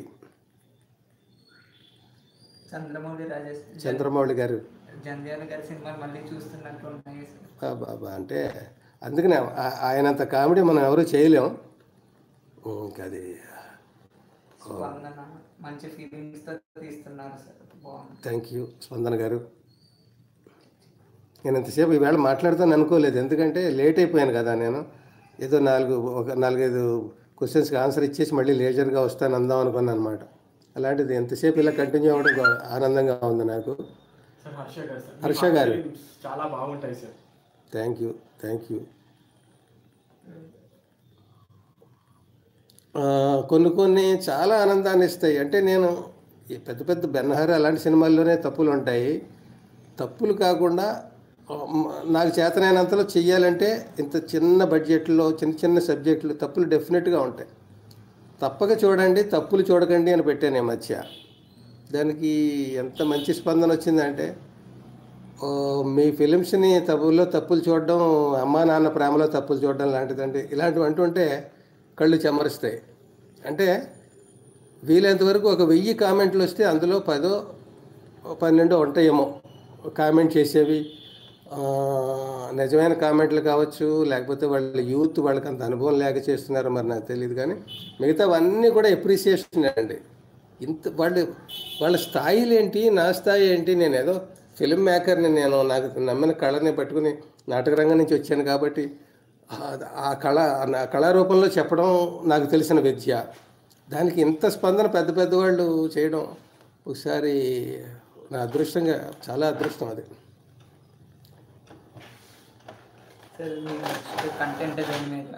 చంద్రమౌళి రాజేష్ చంద్రమౌళి గారు జంధ్యాల గారి సినిమాలు మళ్ళీ చూస్తున్నట్టు ఉన్నాయి సార్ బాబా అంటే అందుకనే ఆ- ఆయనంత కామెడీ మనం ఎవరు చేయలేం ఇంకా అది స్పందన మంచి ఫీలింగ్స్ తో తీస్తున్నారు సార్ బాగుంది థ్యాంక్ యూ స్పందన గారు నేను ఇంతసేపు ఈవేళ మాట్లాడతాను అనుకోలేదు ఎందుకంటే లేట్ అయిపోయాను కదా నేను ఏదో నాలుగు ఒక నాలుగైదు క్వశ్చన్స్కి ఆన్సర్ ఇచ్చేసి మళ్ళీ లేజర్గా వస్తాను అందాం అనుకున్నాను అనమాట అలాంటిది ఎంతసేపు ఇలా కంటిన్యూ అవ్వడం బా- ఆనందంగా ఉంది నాకు సార్ హర్ష గారు సార్ హర్ష మీ గారు. పాటలు చాలా బాగుంటాయి sir thank you thank you ఆ, కొన్ని కొన్ని చాలా ఆనందాన్ని ఇస్తాయి అంటే నేను ఈ పెద్ద పెద్ద బెన్నహర్ అలాంటి సినిమాల్లోనే తప్పులు ఉంటాయి తప్పులు కాకుండా ఆ, మ- నాకు చేతనైనంతలో చెయ్యాలంటే ఇంత చిన్న బడ్జెట్లో చిన్న చిన్న సబ్జెక్టులు తప్పులు డెఫినెట్గా ఉంటాయి తప్పక చూడండి తప్పులు చూడకండి అని పెట్టాను ఈ మధ్య దానికి ఎంత మంచి స్పందన వచ్చిందంటే ఓ, మీ ఫిలిమ్స్ని తప్పుల్లో తప్పులు చూడడం అమ్మా నాన్న ప్రేమలో తప్పులు చూడడం లాంటిదండి ఇలాంటివి అంటుంటే కళ్ళు చెమరుస్తాయి అంటే వీలైనంత వరకు ఒక వెయ్యి కామెంట్లు వస్తే అందులో పదో పన్నెండో ఉంటాయేమో కామెంట్ చేసేవి ఆ, నిజమైన కామెంట్లు కావచ్చు లేకపోతే వాళ్ళ యూత్ వాళ్ళకి అంత అనుభవం లేక చేస్తున్నారు మరి నాకు తెలియదు కానీ మిగతావన్నీ కూడా ఎప్రిసియేషన్ అండి ఇంత వాళ్ళు వాళ్ళ స్థాయిలు ఏంటి నా స్థాయి ఏంటి నేను ఏదో ఫిల్మ్ మేకర్ని నేను నాకు నమ్మిన కళని పట్టుకుని నాటకరంగం నుంచి వచ్చాను కాబట్టి ఆ- ఆ కళ నా కళారూపంలో చెప్పడం నాకు తెలిసిన విద్య దానికి ఇంత స్పందన పెద్ద పెద్ద వాళ్ళు చేయడం ఒకసారి నా అదృష్టంగా చాలా అదృష్టం అది సార్ మీ నెక్స్ట్ కంటెంట్ దేని మీద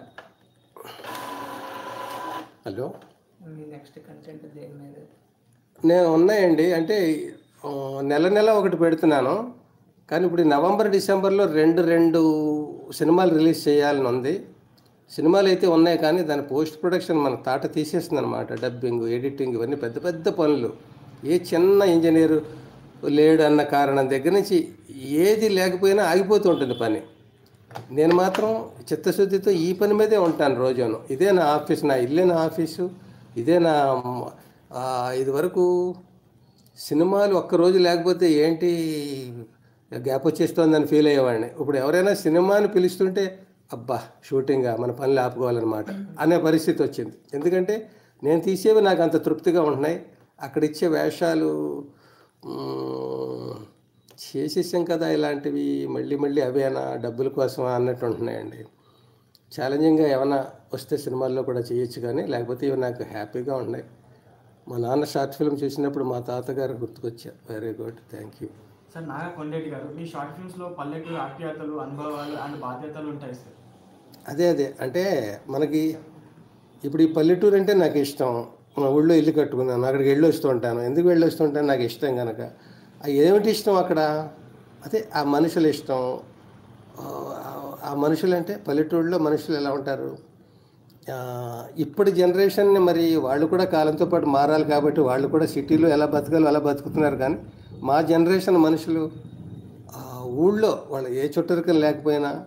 హలో మీ నెక్స్ట్ కంటెంట్ దేని మీద నేను ఉన్నాయండి అంటే ఆ, నెల నెల ఒకటి పెడుతున్నాను కానీ ఇప్పుడు ఈ నవంబర్ డిసెంబర్లో రెండు రెండు సినిమాలు రిలీజ్ చేయాలని ఉంది సినిమాలు అయితే ఉన్నాయి కానీ దాని పోస్ట్ ప్రొడక్షన్ మన తాట తీసేస్తుంది అనమాట డబ్బింగ్ ఎడిటింగ్ ఇవన్నీ పెద్ద పెద్ద పనులు ఏ చిన్న ఇంజనీరు లేడు అన్న కారణం దగ్గర నుంచి ఏది లేకపోయినా ఆగిపోతూ ఉంటుంది పని నేను మాత్రం చిత్తశుద్ధితో ఈ పని మీదే ఉంటాను రోజును ఇదే నా ఆఫీస్ నా ఇల్లే నా ఆఫీసు ఇదే నా ఆ, ఇది వరకు సినిమాలు ఒక్కరోజు లేకపోతే ఏంటి గ్యాప్ వచ్చేస్తోందని ఫీల్ అయ్యేవాడిని ఇప్పుడు ఎవరైనా సినిమాని పిలుస్తుంటే అబ్బా షూటింగా మన పనులు ఆపుకోవాలన్నమాట అనే పరిస్థితి వచ్చింది ఎందుకంటే నేను తీసేవి నాకు అంత తృప్తిగా ఉంటున్నాయి అక్కడ ఇచ్చే వేషాలు మ్, చేసేసాం కదా ఇలాంటివి మళ్ళీ మళ్ళీ అవేనా డబ్బుల కోసమా అన్నట్టు ఉంటున్నాయండి ఛాలెంజింగ్గా ఏమైనా వస్తే సినిమాల్లో కూడా చేయొచ్చు కానీ లేకపోతే ఇవి నాకు హ్యాపీగా ఉన్నాయి మా నాన్న షార్ట్ ఫిల్మ్ చూసినప్పుడు మా తాతగారు గుర్తుకొచ్చారు very good thank you sir Naga Kondeti garu మీ షార్ట్ ఫిల్మ్స్ లో పల్లెటూరు ఆప్యాయతలు అనుభవాలు అండ్ బాధ్యతలు ఉంటాయి సార్ అదే అదే అంటే మనకి ఇప్పుడు ఈ పల్లెటూరు అంటే నాకు ఇష్టం మా ఊళ్ళో ఇల్లు కట్టుకున్నాను అక్కడికి వెళ్ళి వస్తూ ఉంటాను ఎందుకు వెళ్ళి వస్తూ ఉంటాను నాకు ఇష్టం కనుక ఆ ఏమిటి ఇష్టం అక్కడ అదే ఆ మనుషుల ఇష్టం ఆ- ఆ మనుషులు అంటే పల్లెటూరులో మనుషులు ఎలా ఉంటారు ఆ, ఇప్పటి జనరేషన్ని మరి వాళ్ళు కూడా కాలంతో పాటు మారాలి కాబట్టి వాళ్ళు కూడా సిటీలో ఎలా బతకాలో అలా బతుకుతున్నారు కానీ మా జనరేషన్ మనుషులు ఆ, ఊళ్ళో వాళ్ళు ఏ చుట్టరికం లేకపోయినా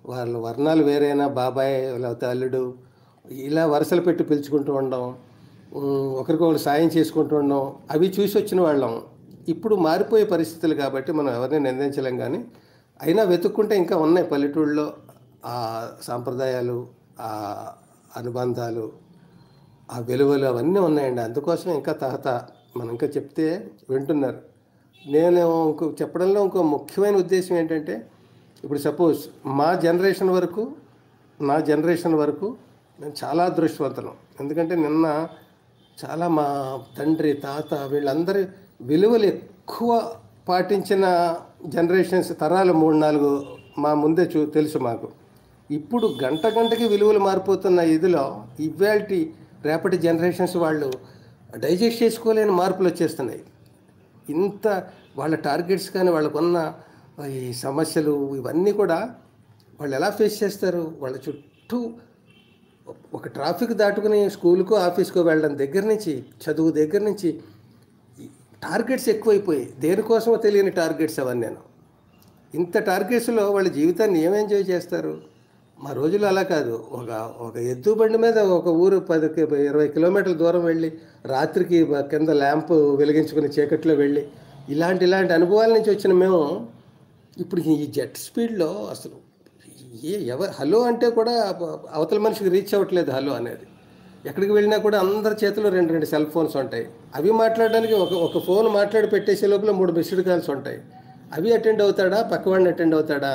వాళ్ళ వర్ణాలు వేరైనా బాబాయ్ లేకపోతే అల్లుడు ఇలా వరుసలు పెట్టి పిలుచుకుంటూ ఉండడం ఉమ్, ఒకరికొకరు సాయం చేసుకుంటూ ఉండడం అవి చూసి వచ్చిన వాళ్ళం ఇప్పుడు మారిపోయే పరిస్థితులు కాబట్టి మనం ఎవరిని నిందించలేం కానీ అయినా వెతుక్కుంటే ఇంకా ఉన్నాయి పల్లెటూళ్ళలో ఆ సాంప్రదాయాలు ఆ అనుబంధాలు ఆ విలువలు అవన్నీ ఉన్నాయండి అందుకోసం ఇంకా తహత మనం ఇంకా చెప్తే వింటున్నారు నేను ఇంకో చెప్పడంలో ఇంకో ముఖ్యమైన ఉద్దేశం ఏంటంటే ఇప్పుడు సపోజ్ మా జనరేషన్ వరకు నా జనరేషన్ వరకు నేను చాలా అదృష్టవంతులం ఎందుకంటే నిన్న చాలా మా తండ్రి తాత వీళ్ళందరి విలువలు ఎక్కువ పాటించిన జనరేషన్స్ తరాలు మూడు నాలుగు మా ముందే చూ తెలుసు మాకు ఇప్పుడు గంట గంటకి విలువలు మారిపోతున్న ఇదిలో ఇవాల్టి రేపటి జనరేషన్స్ వాళ్ళు డైజెస్ట్ చేసుకోలేని మార్పులు వచ్చేస్తున్నాయి ఇంత వాళ్ళ టార్గెట్స్ కానీ వాళ్ళకున్న ఈ సమస్యలు ఇవన్నీ కూడా వాళ్ళు ఎలా ఫేస్ చేస్తారు వాళ్ళ చుట్టూ ఒక ట్రాఫిక్ దాటుకుని స్కూల్కో ఆఫీస్కో వెళ్ళడం దగ్గర నుంచి చదువు దగ్గర నుంచి ఈ టార్గెట్స్ ఎక్కువైపోయాయి దేనికోసమో తెలియని టార్గెట్స్ అవన్నీ నేను ఇంత టార్గెట్స్లో వాళ్ళ జీవితాన్ని ఏం ఎంజాయ్ చేస్తారు మా రోజుల్లో అలా కాదు ఒక ఒక ఎద్దు బండి మీద ఒక ఊరు పది కి- ఇరవై కిలోమీటర్ల దూరం వెళ్ళి రాత్రికి బ- కింద ల్యాంప్ వెలిగించుకుని చీకట్లో వెళ్ళి ఇలాంటి ఇలాంటి అనుభవాల నుంచి వచ్చిన మేము ఇప్పుడు ఈ జెట్ స్పీడ్లో అసలు ఏ ఎవరు హలో అంటే కూడా అవతల మనిషికి రీచ్ అవ్వట్లేదు హలో అనేది ఎక్కడికి వెళ్ళినా కూడా అందరి చేతిలో రెండు రెండు సెల్ ఫోన్స్ ఉంటాయి అవి మాట్లాడడానికి ఒక ఒక ఫోన్ మాట్లాడి పెట్టేసే లోపల మూడు మిస్డ్ కాల్స్ ఉంటాయి అవి అటెండ్ అవుతాడా పక్కవాడిని అటెండ్ అవుతాడా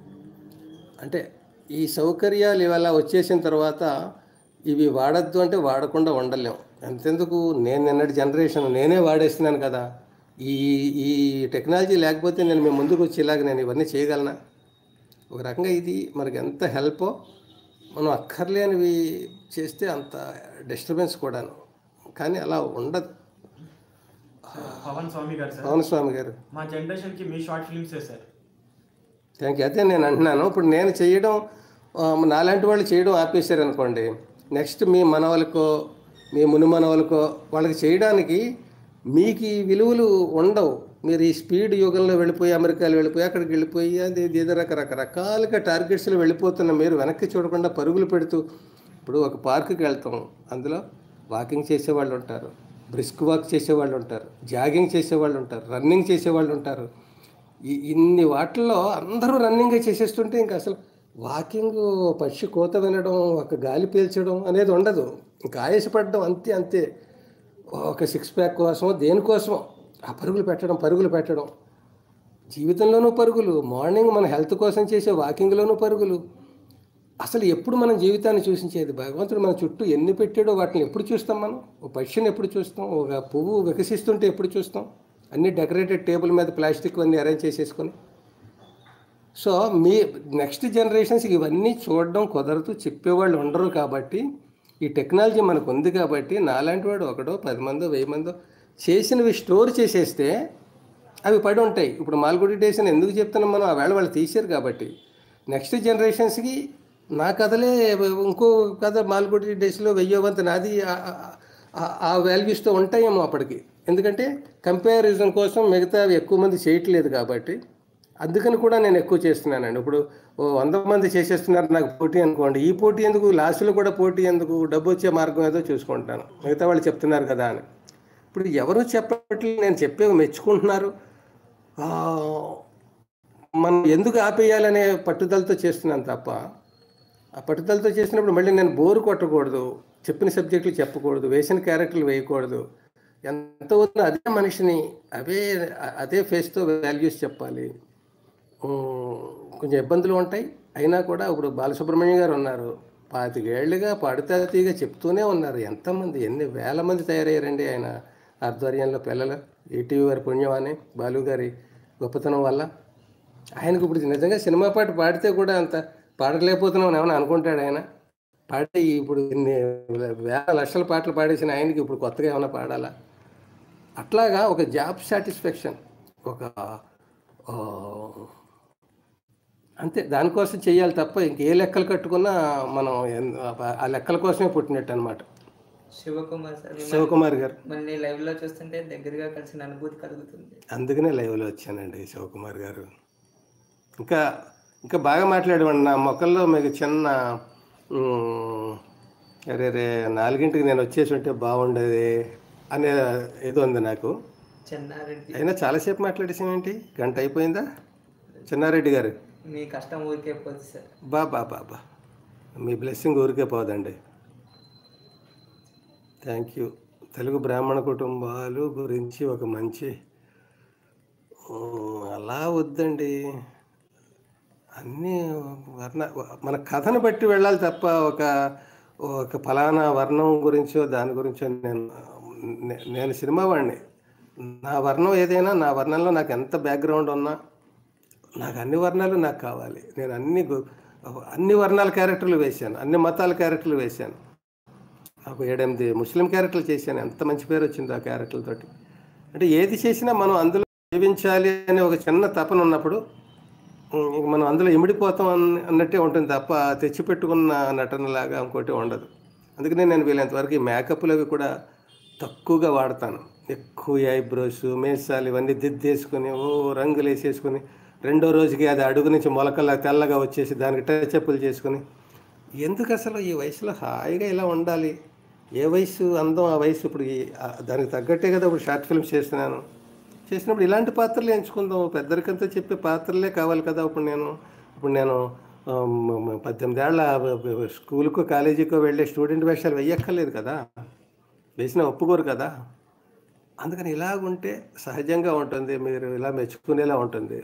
అంటే ఈ సౌకర్యాలు ఇవాళ వచ్చేసిన తర్వాత ఇవి వాడద్దు అంటే వాడకుండా ఉండలేం ఎంతెందుకు నేను నిన్నటి జనరేషన్ నేనే వాడేస్తున్నాను కదా ఈ ఈ టెక్నాలజీ లేకపోతే నేను మీ ముందుకు వచ్చేలాగా నేను ఇవన్నీ చేయగలనా ఒక రకంగా ఇది మనకి ఎంత హెల్పో మనం అక్కర్లేనివి చేస్తే అంత డిస్టర్బెన్స్ కూడాను కానీ అలా ఉండదు పవన్ స్వామి గారు సార్ పవన్ స్వామి గారు మా జనరేషన్కి మీ short films sir thank you అదే నేను అంటున్నాను ఇప్పుడు నేను చేయడం ఆ, నాలాంటి వాళ్ళు చేయడం ఆపేశారు అనుకోండి నెక్స్ట్ మీ మనవలకో మీ ముని మనవలకో వాళ్ళకి చేయడానికి మీకు ఈ విలువలు ఉండవు మీరు ఈ స్పీడ్ యుగంలో వెళ్ళిపోయి అమెరికాలో వెళ్ళిపోయి అక్కడికి వెళ్ళిపోయి అది ఇది ఏదో రక రకరకాలుగా టార్గెట్స్లో వెళ్ళిపోతున్న మీరు వెనక్కి చూడకుండా పరుగులు పెడుతూ ఇప్పుడు ఒక పార్కుకి వెళ్తాం అందులో వాకింగ్ చేసేవాళ్ళు ఉంటారు బ్రిస్క్ వాక్ చేసేవాళ్ళు ఉంటారు జాగింగ్ చేసేవాళ్ళు ఉంటారు రన్నింగ్ చేసేవాళ్ళు ఉంటారు ఈ ఇన్ని వాటిల్లో అందరూ రన్నింగ్ చేసేస్తుంటే ఇంకా అసలు వాకింగ్ పక్షి కోత వినడం ఒక గాలి పీల్చడం అనేది ఉండదు ఇంకా ఆయాసపడడం అంతే అంతే ఒక సిక్స్ ప్యాక్ కోసం దేనికోసం ఆ పరుగులు పెట్టడం పరుగులు పెట్టడం జీవితంలోనూ పరుగులు మార్నింగ్ మన హెల్త్ కోసం చేసే వాకింగ్లోనూ పరుగులు అసలు ఎప్పుడు మనం జీవితాన్ని చూసించేది భగవంతుడు మన చుట్టూ ఎన్ని పెట్టాడో వాటిని ఎప్పుడు చూస్తాం మనం ఒక పక్షిని ఎప్పుడు చూస్తాం ఒక పువ్వు వికసిస్తుంటే ఎప్పుడు చూస్తాం అన్ని డెకరేటెడ్ టేబుల్ మీద ప్లాస్టిక్ అన్నీ అరేంజ్ చేసేసుకొని సో మీ నెక్స్ట్ జనరేషన్స్కి ఇవన్నీ చూడడం కుదరదు చెప్పేవాళ్ళు ఉండరు కాబట్టి ఈ టెక్నాలజీ మనకు ఉంది కాబట్టి నాలాంటి వాడు ఒకడో పది మందో వెయ్యి మందో చేసినవి స్టోర్ చేసేస్తే అవి పడి ఉంటాయి ఇప్పుడు మాల్గుడి డేస్ అని ఎందుకు చెప్తున్నాం మనం ఆ వేళ వాళ్ళు తీశారు కాబట్టి నెక్స్ట్ జనరేషన్స్కి నా కథలే ఇంకో కథ మాల్గుడి డేస్లో వెయ్యో వంత నాది ఆ- ఆ- ఆ వాల్యూస్తో ఉంటాయేమో అప్పటికి ఎందుకంటే కంపారిజన్ కోసం మిగతావి ఎక్కువ మంది చేయట్లేదు కాబట్టి అందుకని కూడా నేను ఎక్కువ చేస్తున్నానండి ఇప్పుడు ఓ వంద మంది చేసేస్తున్నారు నాకు పోటీ అనుకోండి ఈ పోటీ ఎందుకు లాస్ట్లో కూడా పోటీ ఎందుకు డబ్బు వచ్చే మార్గం ఏదో చూసుకుంటాను మిగతా వాళ్ళు చెప్తున్నారు కదా అని ఇప్పుడు ఎవరు చెప్పట్లేదు నేను చెప్పేవి మెచ్చుకుంటున్నారు ఆ, మనం ఎందుకు ఆపేయాలనే పట్టుదలతో చేస్తున్నాను తప్ప ఆ పట్టుదలతో చేసినప్పుడు మళ్ళీ నేను బోరు కొట్టకూడదు చెప్పిన సబ్జెక్టులు చెప్పకూడదు వేసిన క్యారెక్టర్లు వేయకూడదు ఎంత ఉన్నా అదే మనిషిని అవే అదే ఫేస్తో వాల్యూస్ చెప్పాలి ఉమ్, కొంచెం ఇబ్బందులు ఉంటాయి అయినా కూడా ఇప్పుడు బాలసుబ్రహ్మణ్యం గారు ఉన్నారు పాతికేళ్లుగా పాడుతా తీగా చెప్తూనే ఉన్నారు ఎంతమంది ఎన్ని వేల మంది తయారయ్యారండి ఆయన ఆధ్వర్యంలో పిల్లలు ఈటీవీ వారి పుణ్యం అని బాలు గారి గొప్పతనం వల్ల ఆయనకు ఇప్పుడు నిజంగా సినిమా పాట పాడితే కూడా అంత పాడలేకపోతున్నాం ఏమైనా అనుకుంటాడు ఆయన పాడితే ఇప్పుడు ఇన్ని వేల లక్షల పాటలు పాడేసిన ఆయనకి ఇప్పుడు కొత్తగా ఏమైనా పాడాలా అట్లాగా ఒక జాబ్ సాటిస్ఫాక్షన్ ఒక ఆ, అంతే దానికోసం చేయాలి తప్ప ఇంకే లెక్కలు కట్టుకున్నా మనం ఎన్- ఆ లెక్కల కోసమే పుట్టినట్టు అనమాట శివకుమార్ సార్ శివకుమార్ గారు మళ్ళీ లైవ్ లో చూస్తుంటే దగ్గరగా కలిసిన అనుభూతి కలుగుతుంది అందుకనే లైవ్లో వచ్చానండి శివకుమార్ గారు ఇంకా ఇంకా బాగా మాట్లాడేవాడిని నా మొక్కల్లో మీకు చిన్న మ్, అరే రే నాలుగింటికి నేను వచ్చేసి ఉంటే బాగుండేది అనే ఇది ఉంది నాకు చెన్నారెడ్డి అయినా చాలాసేపు మాట్లాడేసామేంటి గంట అయిపోయిందా చిన్నారెడ్డి గారు మీ కష్టం ఊరికే పోతుంది సార్ బా బా బా బా మీ బ్లెస్సింగ్ ఊరికే పోదండి థ్యాంక్ యూ తెలుగు బ్రాహ్మణ కుటుంబాలు గురించి ఒక మంచి ఉమ్, అలా వద్దండి అన్నీ వర్ణ మన కథను బట్టి వెళ్ళాలి తప్ప ఒక ఒక ఫలానా వర్ణం గురించో దాని గురించో నేను నే- నేను సినిమా వాడిని నా వర్ణం ఏదైనా నా వర్ణంలో నాకు ఎంత బ్యాక్గ్రౌండ్ ఉన్నా నాకు అన్ని వర్ణాలు నాకు కావాలి నేను అన్ని గు- అన్ని వర్ణాల క్యారెక్టర్లు వేశాను అన్ని మతాల క్యారెక్టర్లు వేశాను ఒక ఏడెనిమిది ముస్లిం క్యారెక్టర్లు చేశాను ఎంత మంచి పేరు వచ్చింది ఆ క్యారెక్టర్లతోటి అంటే ఏది చేసినా మనం అందులో జీవించాలి అనే ఒక చిన్న తపన ఉన్నప్పుడు ఉమ్, ఇంక మనం అందులో ఇమిడిపోతాం అన్న- అన్నట్టే ఉంటుంది తప్ప తెచ్చిపెట్టుకున్న నటనలాగా ఇంకోటి ఉండదు అందుకనే నేను వీలైనంతవరకు ఈ మేకప్లు అవి కూడా తక్కువగా వాడతాను ఎక్కువ ఐబ్రోస్ మీసాలు ఇవన్నీ దిద్దేసుకుని ఓ రంగులు వేసేసుకుని రెండో రోజుకి అది అడుగు నుంచి మొలకల్లా తెల్లగా వచ్చేసి దానికి టచ్అప్పులు చేసుకుని ఎందుకు అసలు ఈ వయసులో హాయిగా ఇలా ఉండాలి ఏ వయసు అందం ఆ వయసు ఇప్పుడు ఈ- ఆ దానికి తగ్గట్టే కదా ఇప్పుడు షార్ట్ ఫిల్మ్స్ చేస్తున్నాను చేసినప్పుడు ఇలాంటి పాత్రలు ఎంచుకుందాం పెద్దరికంతా చెప్పే పాత్రలే కావాలి కదా ఇప్పుడు నేను ఇప్పుడు నేను ఆ, మ- మ- పద్దెనిమిది ఏళ్ళ స్కూల్కో కాలేజీకో వెళ్ళే స్టూడెంట్ వేషాలు వెయ్యక్కర్లేదు కదా వేసినా ఒప్పుకోరు కదా అందుకని ఇలాగుంటే సహజంగా ఉంటుంది మీరు ఇలా మెచ్చుకునేలా ఉంటుంది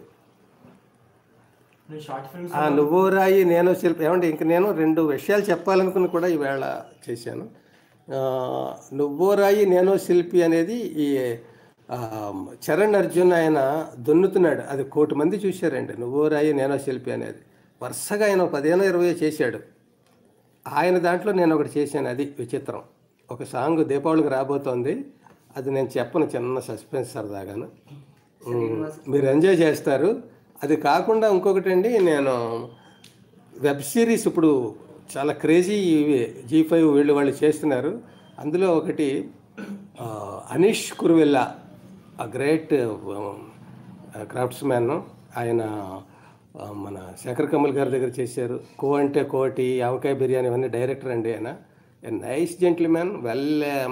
నేను షార్ట్ ఫిల్మ్స్ ఆ నువ్వు రాయి నేను శిల్పి ఏమంటే ఇంక నేను రెండు విషయాలు చెప్పాలనుకుని కూడా ఈవేళ చేశాను ఆ, నువ్వు రాయి నేను శిల్పి అనేది ఈ ఆ, చరణ్ అర్జున్ ఆయన దున్నుతున్నాడు అది కోటి మంది చూశారండి నువ్వు రాయి నేనో శిల్పి అనేది వరుసగా ఆయన పదిహేను ఇరవై చేశాడు ఆయన దాంట్లో నేను ఒకటి చేశాను అది విచిత్రం ఒక సాంగ్ దీపావళికి రాబోతోంది అది నేను చెప్పను చిన్న సస్పెన్స్ సరదాగాను ఉమ్, మీరు ఎంజాయ్ చేస్తారు అది కాకుండా ఇంకొకటి అండి నేను వెబ్ సిరీస్ ఇప్పుడు చాలా క్రేజీ ఇవి జీ ఫైవ్ వీళ్ళు వాళ్ళు చేస్తున్నారు అందులో ఒకటి ఆ, అనీష్ కురువెల్లా ఆ గ్రేట్ క్రాఫ్ట్స్ మ్యాన్ ఆయన ఆ, మన శేఖర్ కమల్ గారి దగ్గర చేశారు కో అంటే కోటి ఆవకాయ బిర్యానీ ఇవన్నీ డైరెక్టర్ అండి ఆయన నైస్ జెంట్లీమ్యాన్ వెల్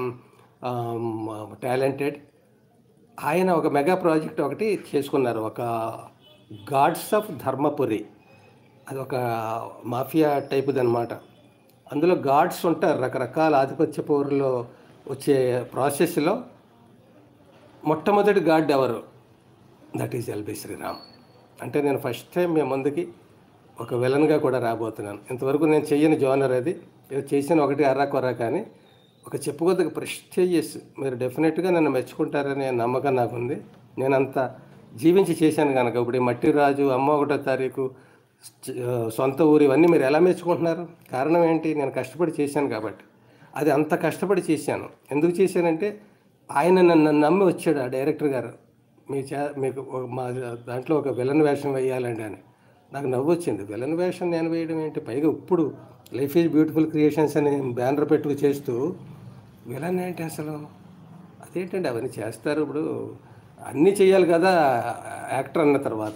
టాలెంటెడ్ ఆయన ఒక మెగా ప్రాజెక్ట్ ఒకటి చేసుకున్నారు ఒక గాడ్స్ ఆఫ్ ధర్మపురి అది ఒక మాఫియా టైపుది అనమాట అందులో గాడ్స్ ఉంటారు రకరకాల ఆధిపత్య పౌరులు వచ్చే ప్రాసెస్లో మొట్టమొదటి గాడ్ ఎవరు దట్ ఈజ్ ఎల్బి శ్రీరామ్ అంటే నేను ఫస్ట్ టైం మీ ముందుకి ఒక విలన్గా కూడా రాబోతున్నాను ఇంతవరకు నేను చెయ్యని జోనర్ అది ఏదో చేసిన ఒకటి అర్రా కొర్రా కానీ ఒక చెప్పుకోదగ్గ ప్రెస్టేజియస్ మీరు డెఫినెట్గా నన్ను మెచ్చుకుంటారనే నమ్మకం నాకుంది నేను అంత జీవించి చేశాను కనుక ఇప్పుడు ఈ మట్టి రాజు అమ్మ ఒకటో తారీఖు చ- సొంత ఊరు ఇవన్నీ మీరు ఎలా మెచ్చుకుంటున్నారు కారణం ఏంటి నేను కష్టపడి చేశాను కాబట్టి అది అంత కష్టపడి చేశాను ఎందుకు చేశానంటే ఆయన నన్ను నమ్మి వచ్చాడు ఆ డైరెక్టర్ గారు మీ చే మీకు ఒక- మా దాంట్లో ఒక విలన్ వేషం వేయాలండి అని నాకు నవ్వు వచ్చింది విలన్ వేషం నేను వేయడం ఏంటి పైగా ఇప్పుడు లైఫ్ ఈజ్ బ్యూటిఫుల్ క్రియేషన్స్ అని బ్యానర్ పెట్టుకు చేస్తూ విలన్ ఏంటి అసలు అదేంటండి అవన్నీ చేస్తారు ఇప్పుడు అన్నీ చేయాలి కదా యాక్టర్ అన్న తర్వాత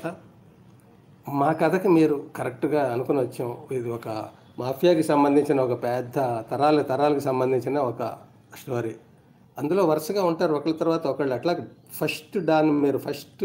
మా కథకి మీరు కరెక్ట్గా అనుకుని వచ్చాం ఇది ఒక మాఫియాకి సంబంధించిన ఒక పెద్ద తరాల తరాలకు సంబంధించిన ఒక స్టోరీ అందులో వరుసగా ఉంటారు ఒకళ్ళ తర్వాత ఒకళ్ళు అట్లా ఫస్ట్ డాన్ మీరు ఫస్ట్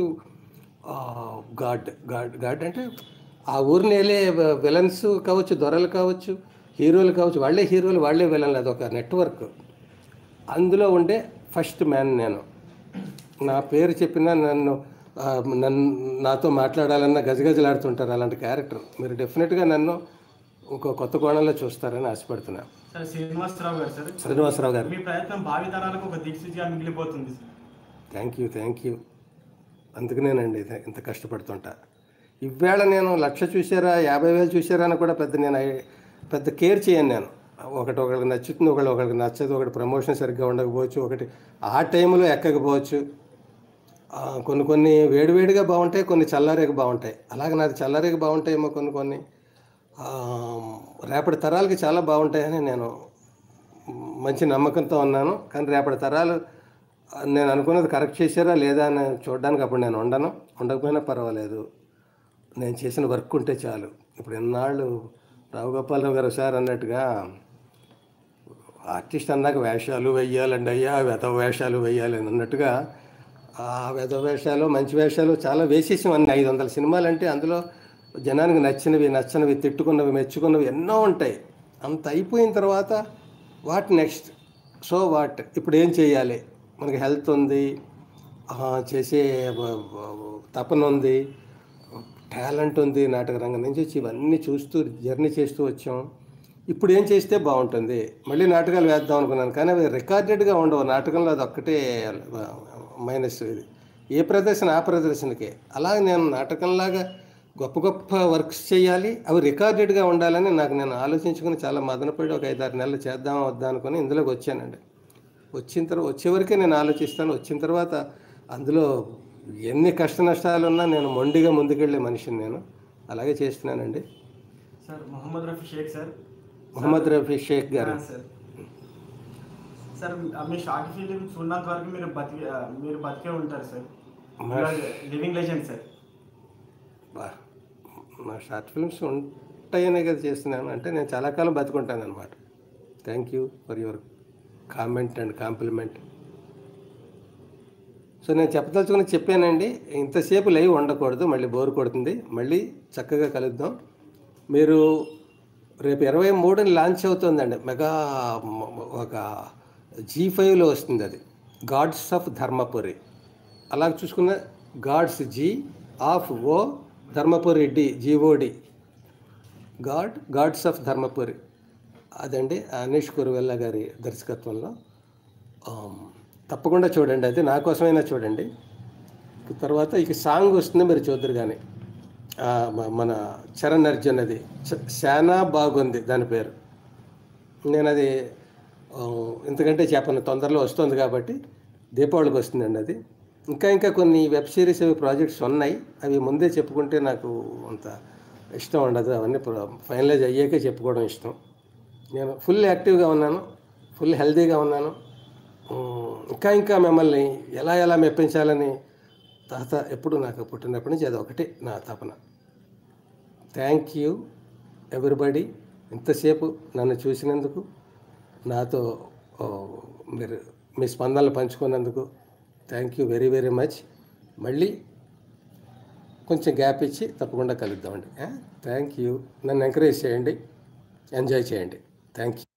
గాడ్ గాడ్ గాడ్ అంటే ఆ ఊరిని వెళ్ళే విలన్స్ కావచ్చు దొరలు కావచ్చు హీరోలు కావచ్చు వాళ్ళే హీరోలు వాళ్ళే విలన్లు అదొక నెట్వర్క్ అందులో ఉండే ఫస్ట్ మ్యాన్ నేను నా పేరు చెప్పినా నన్ను ఆ, నన్ను నాతో మాట్లాడాలన్న గజగజలాడుతుంటారు అలాంటి క్యారెక్టర్ మీరు డెఫినెట్గా నన్ను ఇంకో కొత్త కోణంలో చూస్తారని ఆశపడుతున్నాను సార్ శ్రీనివాసరావు గారు సార్ శ్రీనివాసరావు గారు మీ ప్రయత్నం భావితరాలకు ఒక దిక్సూచిగా మిగిలిపోతుంది sir thank you thank you అందుకనేనండి ఇది ఇంత కష్టపడుతుంటా ఇవాళ నేను లక్ష చూసారా యాభై వేలు చూసారా అని కూడా పెద్ద నేను ఐ- పెద్ద కేర్ చేయను నేను ఒకటి ఒకరికి నచ్చుతుంది ఒకటి ఒకరికి నచ్చదు ఒకటి ప్రమోషన్ సరిగ్గా ఉండకపోవచ్చు ఒకటి ఆ టైంలో ఎక్కకపోవచ్చు ఆ, కొన్ని కొన్ని వేడివేడిగా బాగుంటాయి కొన్ని చల్లారేగా బాగుంటాయి అలాగే నాది చల్లారేగా బాగుంటాయేమో కొన్ని కొన్ని ఆ, రేపటి తరాలకి చాలా బాగుంటాయని నేను మంచి నమ్మకంతో ఉన్నాను కానీ రేపటి తరాలు ఆ, నేను అనుకున్నది కరెక్ట్ చేశారా లేదా అని చూడడానికి అప్పుడు నేను ఉండను ఉండకపోయినా పర్వాలేదు నేను చేసిన వర్క్ ఉంటే చాలు ఇప్పుడు ఎన్నాళ్ళు రావు గోపాలరావు గారు సార్ అన్నట్టుగా ఆర్టిస్ట్ అన్నాక వేషాలు వెయ్యాలండి అయ్యా వెధ వేషాలు వెయ్యాలి అని అన్నట్టుగా ఆ వెధ వేషాలు మంచి వేషాలు చాలా వేసేసాం అన్ని ఐదు వందల సినిమాలు అంటే అందులో జనానికి నచ్చినవి నచ్చనివి తిట్టుకున్నవి మెచ్చుకున్నవి ఎన్నో ఉంటాయి అంత అయిపోయిన తర్వాత వాట్ నెక్స్ట్ సో వాట్ ఇప్పుడు ఏం చేయాలి మనకి హెల్త్ ఉంది ఆ, చేసే వ- వ- తపన ఉంది టాలెంట్ ఉంది నాటక రంగం నుంచి వచ్చి ఇవన్నీ చూస్తూ జర్నీ చేస్తూ వచ్చాం ఇప్పుడు ఏం చేస్తే బాగుంటుంది మళ్ళీ నాటకాలు వేద్దాం అనుకున్నాను కానీ అవి రికార్డెడ్గా ఉండవు నాటకంలో అది ఒక్కటే మైనస్ ఇది ఏ ప్రదర్శన ఆ ప్రదర్శనకే అలాగే నేను నాటకంలాగా గొప్ప గొప్ప వర్క్స్ చేయాలి అవి రికార్డెడ్గా ఉండాలని నాకు నేను ఆలోచించుకుని చాలా మదనపడి ఒక ఐదారు నెలలు చేద్దామా వద్దా అనుకుని ఇందులోకి వచ్చానండి వచ్చిన తర్వాత వచ్చే వరకే నేను ఆలోచిస్తాను వచ్చిన తర్వాత అందులో ఎన్ని కష్ట నష్టాలు ఉన్నా నేను మొండిగా ముందుకెళ్ళే మనిషిని నేను అలాగే చేస్తున్నానండి sir Mohammed Rafi Sheikh sir Mohammed Rafi Sheikh garu sir sir మీ షార్ట్ ఫిలిమ్స్ ఉన్నంత వరకు మీరు బతికే మీరు బతికే ఉంటారు సార్ లివింగ్ లెజెండ్ సార్ బా నా షార్ట్ ఫిల్మ్స్ ఉంటాయనే కదా చేస్తున్నాను అంటే నేను చాలా కాలం బతుకుంటాను అనమాట thank you for your comment and compliment so నేను చెప్పదలుచుకుని చెప్పానండి ఇంతసేపు లైవ్ ఉండకూడదు మళ్ళీ బోర్ కొడుతుంది మళ్ళీ చక్కగా కలుద్దాం మీరు రేపు ఇరవై మూడుని లాంచ్ అవుతుందండి మెగా మ- ఒక జీ ఫైవ్లో వస్తుంది అది గాడ్స్ ఆఫ్ ధర్మపురి అలా చూసుకున్న gods G of O Dharmapuri D G O D god gods of Dharmapuri అదండి అనీష్ కురువెల్ల గారి దర్శకత్వంలో ఆమ్, తప్పకుండా చూడండి అది నా కోసమైనా చూడండి తర్వాత ఇక సాంగ్ వస్తుంది మీరు చూద్దరు కానీ ఆ, మ- మన చరణ్ అర్జున్ అది చ- చాలా బాగుంది దాని పేరు నేను అది ఆ, ఇంతకంటే చెప్పను తొందరలో వస్తుంది కాబట్టి దీపావళికి వస్తుందండి అది ఇంకా ఇంకా కొన్ని వెబ్ సిరీస్ అవి ప్రాజెక్ట్స్ ఉన్నాయి అవి ముందే చెప్పుకుంటే నాకు అంత ఇష్టం ఉండదు అవన్నీ ఫైనలైజ్ అయ్యాకే చెప్పుకోవడం ఇష్టం నేను ఫుల్ యాక్టివ్గా ఉన్నాను ఫుల్ హెల్తీగా ఉన్నాను ఉమ్, ఇంకా ఇంకా మిమ్మల్ని ఎలా ఎలా మెప్పించాలని తాత ఎప్పుడు నాకు పుట్టినప్పటి నుంచి అది ఒకటే నా తపన థ్యాంక్ యూ ఎవ్రీబడి ఇంతసేపు నన్ను చూసినందుకు నాతో ఓ, మీరు మీ స్పందనలు పంచుకున్నందుకు thank you very very much మళ్ళీ కొంచెం గ్యాప్ ఇచ్చి తప్పకుండా కలుద్దామండి థ్యాంక్ యూ నన్ను ఎంకరేజ్ చేయండి ఎంజాయ్ చేయండి థ్యాంక్ యూ